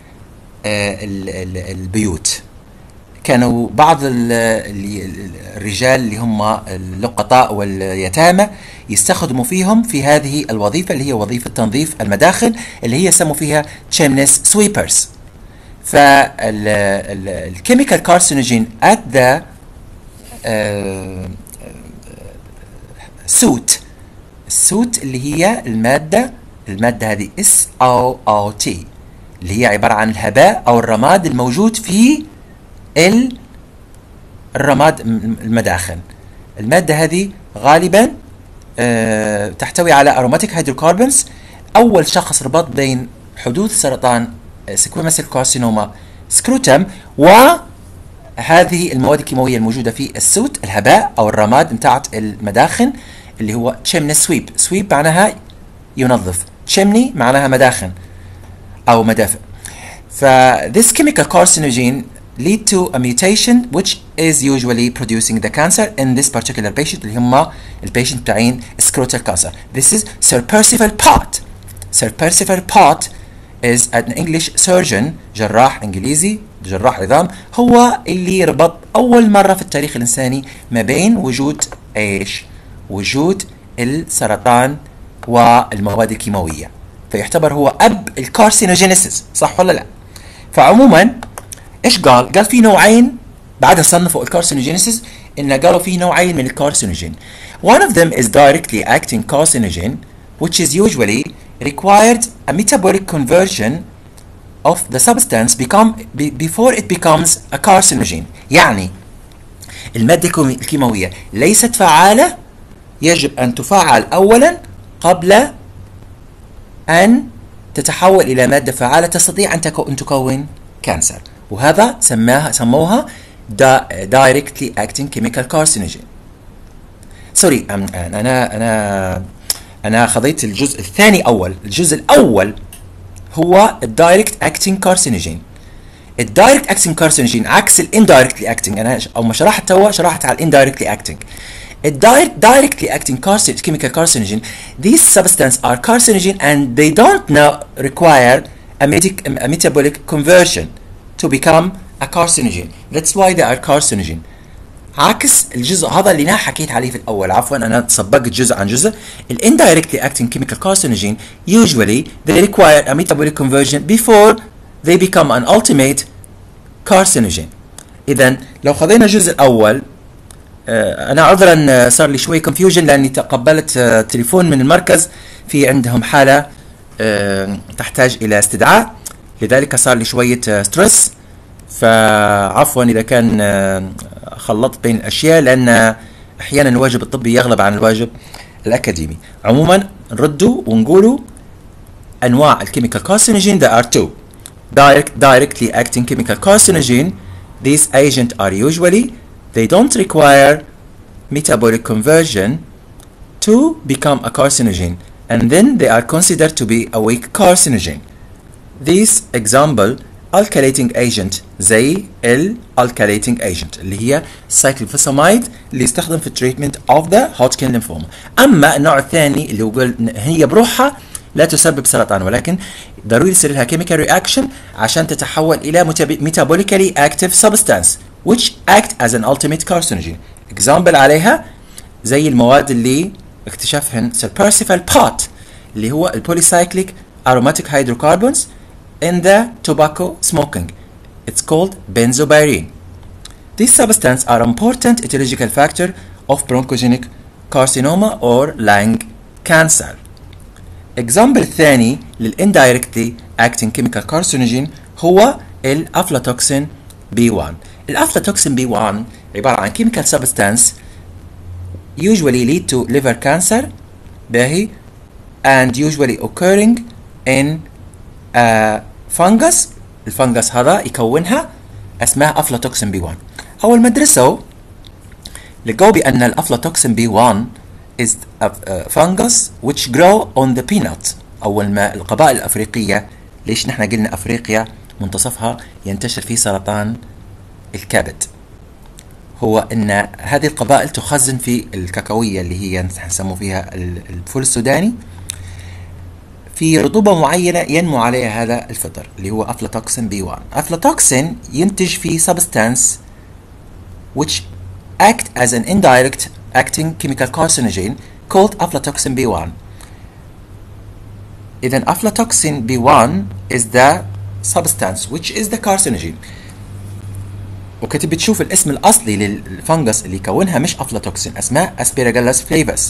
البيوت كانوا بعض الرجال اللي هم اللقطاء واليتامى يستخدموا فيهم في هذه الوظيفة اللي هي وظيفة تنظيف المداخن اللي هي سموا فيها تشيمنس سويبرز فالكيميكال كارسينوجين at the سوت السوت اللي هي المادة المادة هذه اس او او تي اللي هي عبارة عن الهباء او الرماد الموجود في الرماد المداخن المادة هذه غالبا أه تحتوي على aromatic hydrocarbons أول شخص ربط بين حدوث سرطان سكويمس كارسينوما سكروتم وهذه المواد الكيماوية الموجودة في السوت الهباء أو الرماد بتاعت المداخن اللي هو chimney سويب سويب معناها ينظف chimney معناها مداخن أو مدافع ف this chemical carcinogen lead to a mutation which is usually producing the cancer in this particular patient اللي هم البيشنت بتاعين scrotal cancer. This is Sir Percival Pott. Sir Percival Pott is an English surgeon جراح انجليزي جراح عظام هو اللي ربط اول مره في التاريخ الانساني ما بين وجود ايش؟ وجود السرطان والمواد الكيماويه فيعتبر هو اب الكارسينوجينيسيس صح ولا لا؟ فعموما ايش قال؟ قال في نوعين بعدها صنفوا الكارسينوجينيسيس ان قالوا في نوعين من الكارسينوجين. One of them is directly acting carcinogen which is usually required a metabolic conversion of the substance become before it becomes a carcinogen. يعني المادة الكيماوية ليست فعالة يجب أن تفعل أولا قبل أن تتحول إلى مادة فعالة تستطيع أن تكون كانسر. وهذا سماها سموها directly acting chemical carcinogen سوري انا انا انا خذيت الجزء الثاني اول الجزء الاول هو الدايركت اكتنج كارسينوجين الدايركت اكتنج كارسينوجين عكس الاندايركتلي اكتنج انا او ما شرحت توا شرحت على الاندايركتلي اكتنج الدايركت directly acting carcin chemical carcinogen these substances are carcinogen and they don't now require a, medic, a metabolic conversion to become a carcinogen. That's why they are carcinogen. عكس الجزء هذا اللي انا حكيت عليه في الاول عفوا انا سبقت جزء عن جزء ال indirectly acting chemical carcinogen usually they require a metabolic conversion before they become an ultimate carcinogen اذا لو خذينا الجزء الاول آه انا عذرا صار لي شوي confusion لاني تقبلت آه تليفون من المركز في عندهم حاله آه تحتاج الى استدعاء لذلك صار لي شويه ستريس فعفوا اذا كان خلطت بين الاشياء لان احيانا الواجب الطبي يغلب عن الواجب الاكاديمي عموما نردوا ونقولوا انواع الكيميكال كارسينوجين there are two direct directly acting chemical carcinogen these agents are usually they don't require metabolic conversion to become a carcinogen and then they are considered to be a weak carcinogen. These example alkylating agent زي ال alkylating agent اللي هي cyclophosphamide اللي يستخدم في التريتمنت of the Hodgkin lymphoma. أما النوع الثاني اللي هو هي بروحها لا تسبب سرطان ولكن ضروري يصير لها chemical reaction عشان تتحول إلى metabolically active substance which act as an ultimate carcinogen. example عليها زي المواد اللي اكتشفهن سير بيرسيفال بوت اللي هو البوليسايكليك aromatic hydrocarbons in the tobacco smoking. It's called benzopyrene. These substances are important etiological factor of bronchogenic carcinoma or lung cancer. Example الثاني للindirectly acting chemical carcinogen هو الافلاتوكسين B1. الافلاتوكسين B1 عبارة عن chemical substance usually lead to liver cancer باهي and usually occurring in uh, fungus الفنجس هذا يكونها اسمها افلاتوكسين بي 1 اول ما درسوا لقوا بان الافلاتوكسين بي 1 is a fungus which grow on the peanut اول ما القبائل الافريقيه ليش نحن قلنا افريقيا منتصفها ينتشر فيه سرطان الكبد هو ان هذه القبائل تخزن في الكاكاويه اللي هي نسموا فيها الفول السوداني في رطوبة معينة ينمو عليها هذا الفطر اللي هو افلاتوكسين بي 1 افلاتوكسين ينتج في substance which act as an indirect acting chemical carcinogen called aflatoxin B1 إذا aflatoxin B1 is the substance which is the carcinogen وكنت بتشوف الاسم الأصلي للفنجس اللي يكونها مش افلاتوكسين اسمها اسبيراجالاس فليفس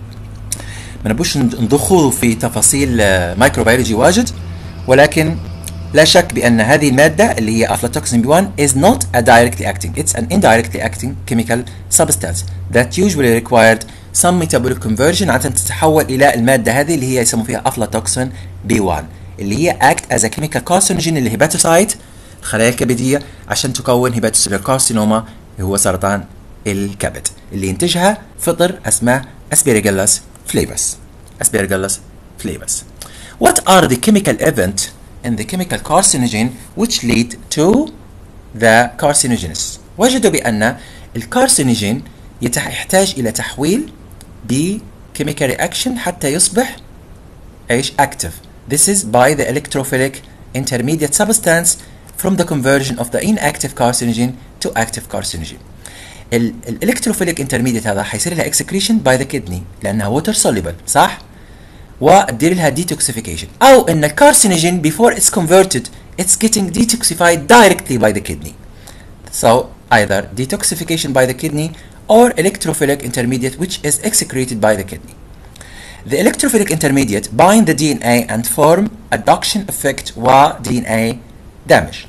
ما نبوش ندخل في تفاصيل مايكروبيولوجي واجد ولكن لا شك بأن هذه المادة اللي هي aflatoxin B1 is not a directly acting it's an indirectly acting chemical substance that usually required some metabolic conversion عشان تتحول إلى المادة هذه اللي هي يسموا فيها aflatoxin B1 اللي هي act as a chemical carcinogen اللي هيباتوسايت الخلايا الكبدية عشان تكون هيباتوسيلر كارسينوما اللي هو سرطان الكبد اللي ينتجها فطر اسمه aspergillus flavus aspergillus flavus what are the chemical event in the chemical carcinogen which lead to the carcinogenesis وجدوا بأن الكارسينوجين يحتاج إلى تحويل بchemical reaction حتى يصبح ايش active this is by the electrophilic intermediate substance from the conversion of the inactive carcinogen to active carcinogen الالكتروفيليك انترميديت هذا حيصير لها excretion by the kidney لانها water soluble صح؟ وتدير لها detoxification او ان الكارسينوجين before it's converted it's getting detoxified directly by the kidney so either detoxification by the kidney or electrophilic intermediate which is excreted by the kidney the electrophilic intermediate bind the DNA and form adduction effect و DNA damage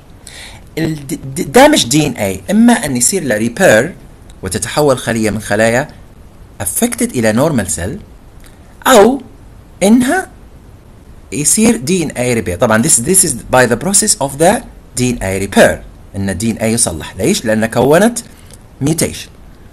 الدامج دي ان اي اما ان يصير له ريبير وتتحول خليه من خلايا affected الى نورمال سيل او انها يصير دي ان اي ريبير طبعا this this is by the process of the DNA repair ان الدي ان اي يصلح ليش؟ لان كونت ميوتيشن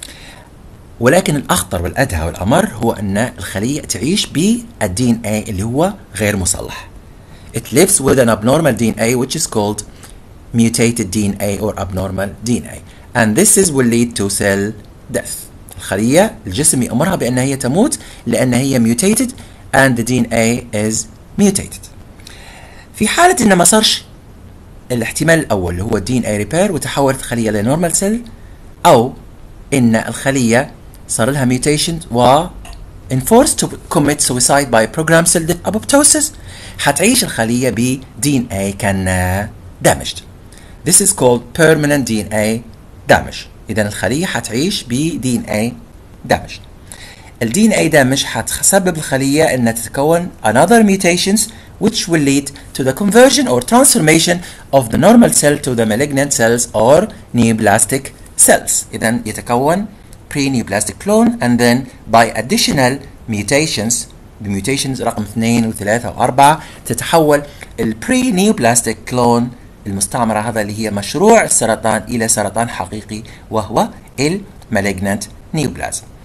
ولكن الاخطر والادهى والامر هو ان الخليه تعيش بالدي ان اي اللي هو غير مصلح. It lives with an abnormal DNA which is called mutated DNA or abnormal DNA and this is will lead to cell death. الخليه الجسم يامرها بان هي تموت لان هي mutated and the DNA is mutated. في حالة إن ما صارش الاحتمال الأول اللي هو الدي ان اي ريبير وتحولت الخلية لنورمال سيل أو إن الخلية صار لها ميوتيشن و enforced to commit suicide by programmed cell death apoptosis حتعيش الخلية ب DNA كان damaged. This is called permanent DNA damage. إذا الخلية حتعيش ب DNA damaged. ال DNA damage حتسبب الخلية إنها تتكون another mutations which will lead to the conversion or transformation of the normal cell to the malignant cells or neoplastic cells. إذا يتكون pre-neoplastic clone and then by additional mutations بميوتيشنز رقم 2 و3 و4 تتحول ال pre-neoplastic clone المستعمرة هذا اللي هي مشروع السرطان إلى سرطان حقيقي وهو ال malignant neoplasm.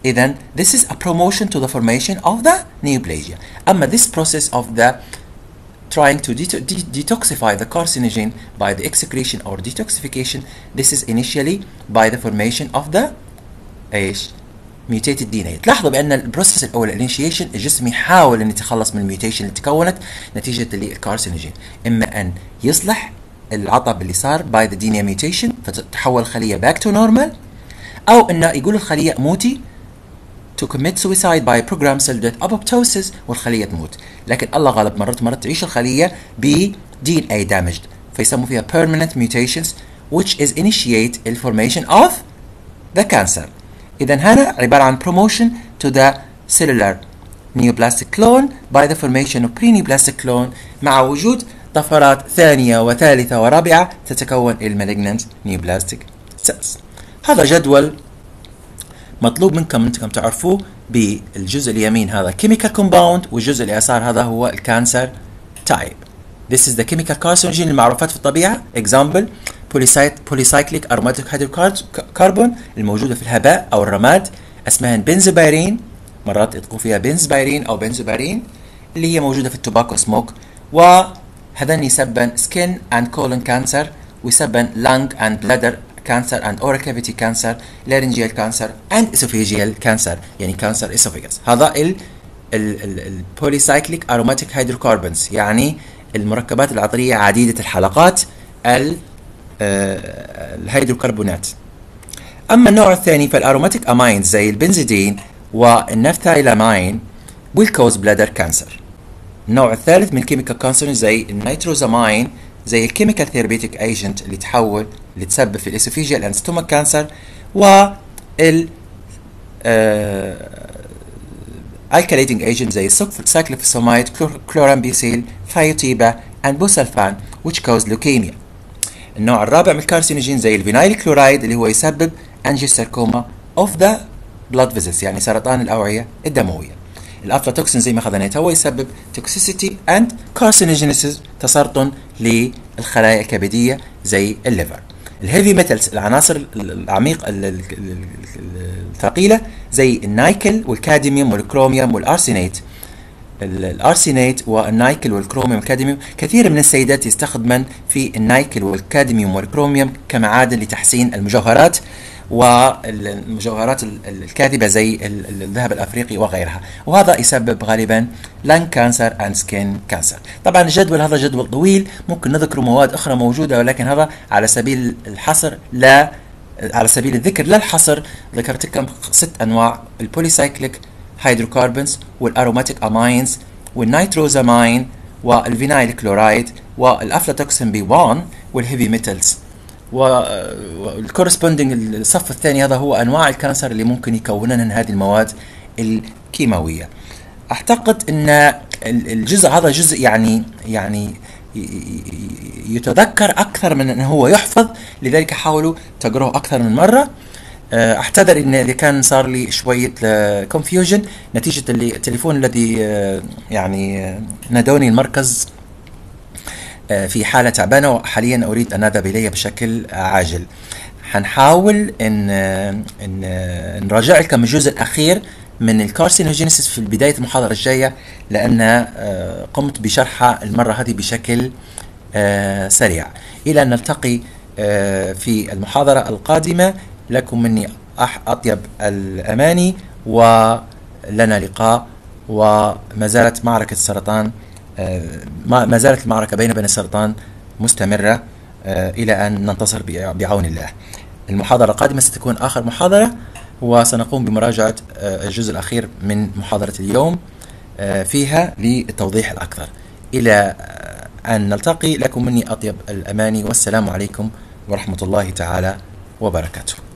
إذا this is a promotion to the formation of the neoplasia أما this process of the trying to de de detoxify the carcinogen by the excretion or detoxification this is initially by the formation of the ايش mutated DNA تلاحظوا بان البروسيس الاول الانيشيشن الجسم يحاول ان يتخلص من الميوتيشن اللي تكونت نتيجه للكارسينوجين اما ان يصلح العطب اللي صار باي ذا DNA mutation فتتحول الخليه back to normal او انه يقول الخليه موتي to commit suicide by program cell death apoptosis والخليه تموت لكن الله غالب مرات مرات تعيش الخليه ب DNA damaged فيسموا فيها permanent mutations which is initiate the formation of the cancer إذا هنا عبارة عن promotion to the cellular neoplastic clone by the formation of pre-neoplastic clone مع وجود طفرات ثانية وثالثة ورابعة تتكون المalignant neoplastic cells هذا جدول مطلوب منكم انكم تعرفوه بالجزء اليمين هذا chemical compound والجزء اليسار هذا هو الكانسر type This is the chemical carcinogen المعروفات في الطبيعة example polycyclic aromatic hydrocarbon الموجودة في الهباء أو الرماد اسمها بنزوبيرين مرات يطلقوا فيها بنزبيرين أو بنزوبيرين اللي هي موجودة في التوباكو سموك وهذان يسبن skin and colon cancer ويسبن lung and bladder cancer and oral cavity cancer laryngeal cancer and esophageal cancer يعني cancer esophagus هذا ال البوليسايكليك aromatic hydrocarbons يعني المركبات العطرية عديدة الحلقات الهيدروكربونات أما النوع الثاني فالأروماتيك أماينز زي البنزيدين والنفتايلامين will cause bladder cancer النوع الثالث من الكيميكال كانسر زي النيتروزامين زي الكيميكال ثيرابيتيك ايجنت اللي تحول اللي تسبب في الاسوفيجيال اند ستومك كانسر وال الكاليتنج ايجنت زي السايكلوفوساميد كلورامبيسيل ثايوتيبا and بوسلفان which cause leukemia النوع الرابع من الكارسينوجين زي الفينايل كلورايد اللي هو يسبب انجيوساركوما اوف ذا بلاد فيزلز يعني سرطان الاوعيه الدمويه الافلاتوكسين زي ما اخذناه هو يسبب توكسيسيتي اند كارسينوجينيسيس تسرطن للخلايا الكبديه زي الليفر الهيفي ميتالز العناصر العميق الثقيله زي النايكل والكادميوم والكروميوم والارسينيت الارسينيت والنايكل والكروميوم والكادميوم كثير من السيدات يستخدمن في النايكل والكادميوم والكروميوم كمعادن لتحسين المجوهرات والمجوهرات الكاذبه زي الذهب الافريقي وغيرها وهذا يسبب غالبا لان كانسر اند سكين كانسر طبعا الجدول هذا جدول طويل ممكن نذكر مواد اخرى موجوده ولكن هذا على سبيل الحصر لا على سبيل الذكر لا الحصر ذكرت لكم ست انواع البوليسايكليك هيدروكربونز والاروماتيك اماينز والنيتروزامين والفينايل كلورايد والافلاتوكسين بي 1 والهيفي ميتالز والكورسبوندينج الصف الثاني هذا هو انواع الكانسر اللي ممكن يكونن هذه المواد الكيماويه اعتقد ان الجزء هذا جزء يعني يعني يتذكر اكثر من انه هو يحفظ لذلك حاولوا تقروه اكثر من مره احتذر ان اذا كان صار لي شويه كونفيوجن نتيجه اللي التليفون الذي يعني نادوني المركز في حالة تعبانة وحاليا أريد أن أذهب إليها بشكل عاجل حنحاول إن, إن نراجع لكم الجزء الأخير من الكارسينوجينيسيس في بداية المحاضرة الجاية لأن قمت بشرحها المرة هذه بشكل سريع إلى أن نلتقي في المحاضرة القادمة لكم مني أطيب الأماني ولنا لقاء وما زالت معركة السرطان ما زالت المعركة بين بني السرطان مستمرة إلى أن ننتصر بعون الله المحاضرة القادمة ستكون آخر محاضرة وسنقوم بمراجعة الجزء الأخير من محاضرة اليوم فيها للتوضيح الأكثر إلى أن نلتقي لكم مني أطيب الأماني والسلام عليكم ورحمة الله تعالى وبركاته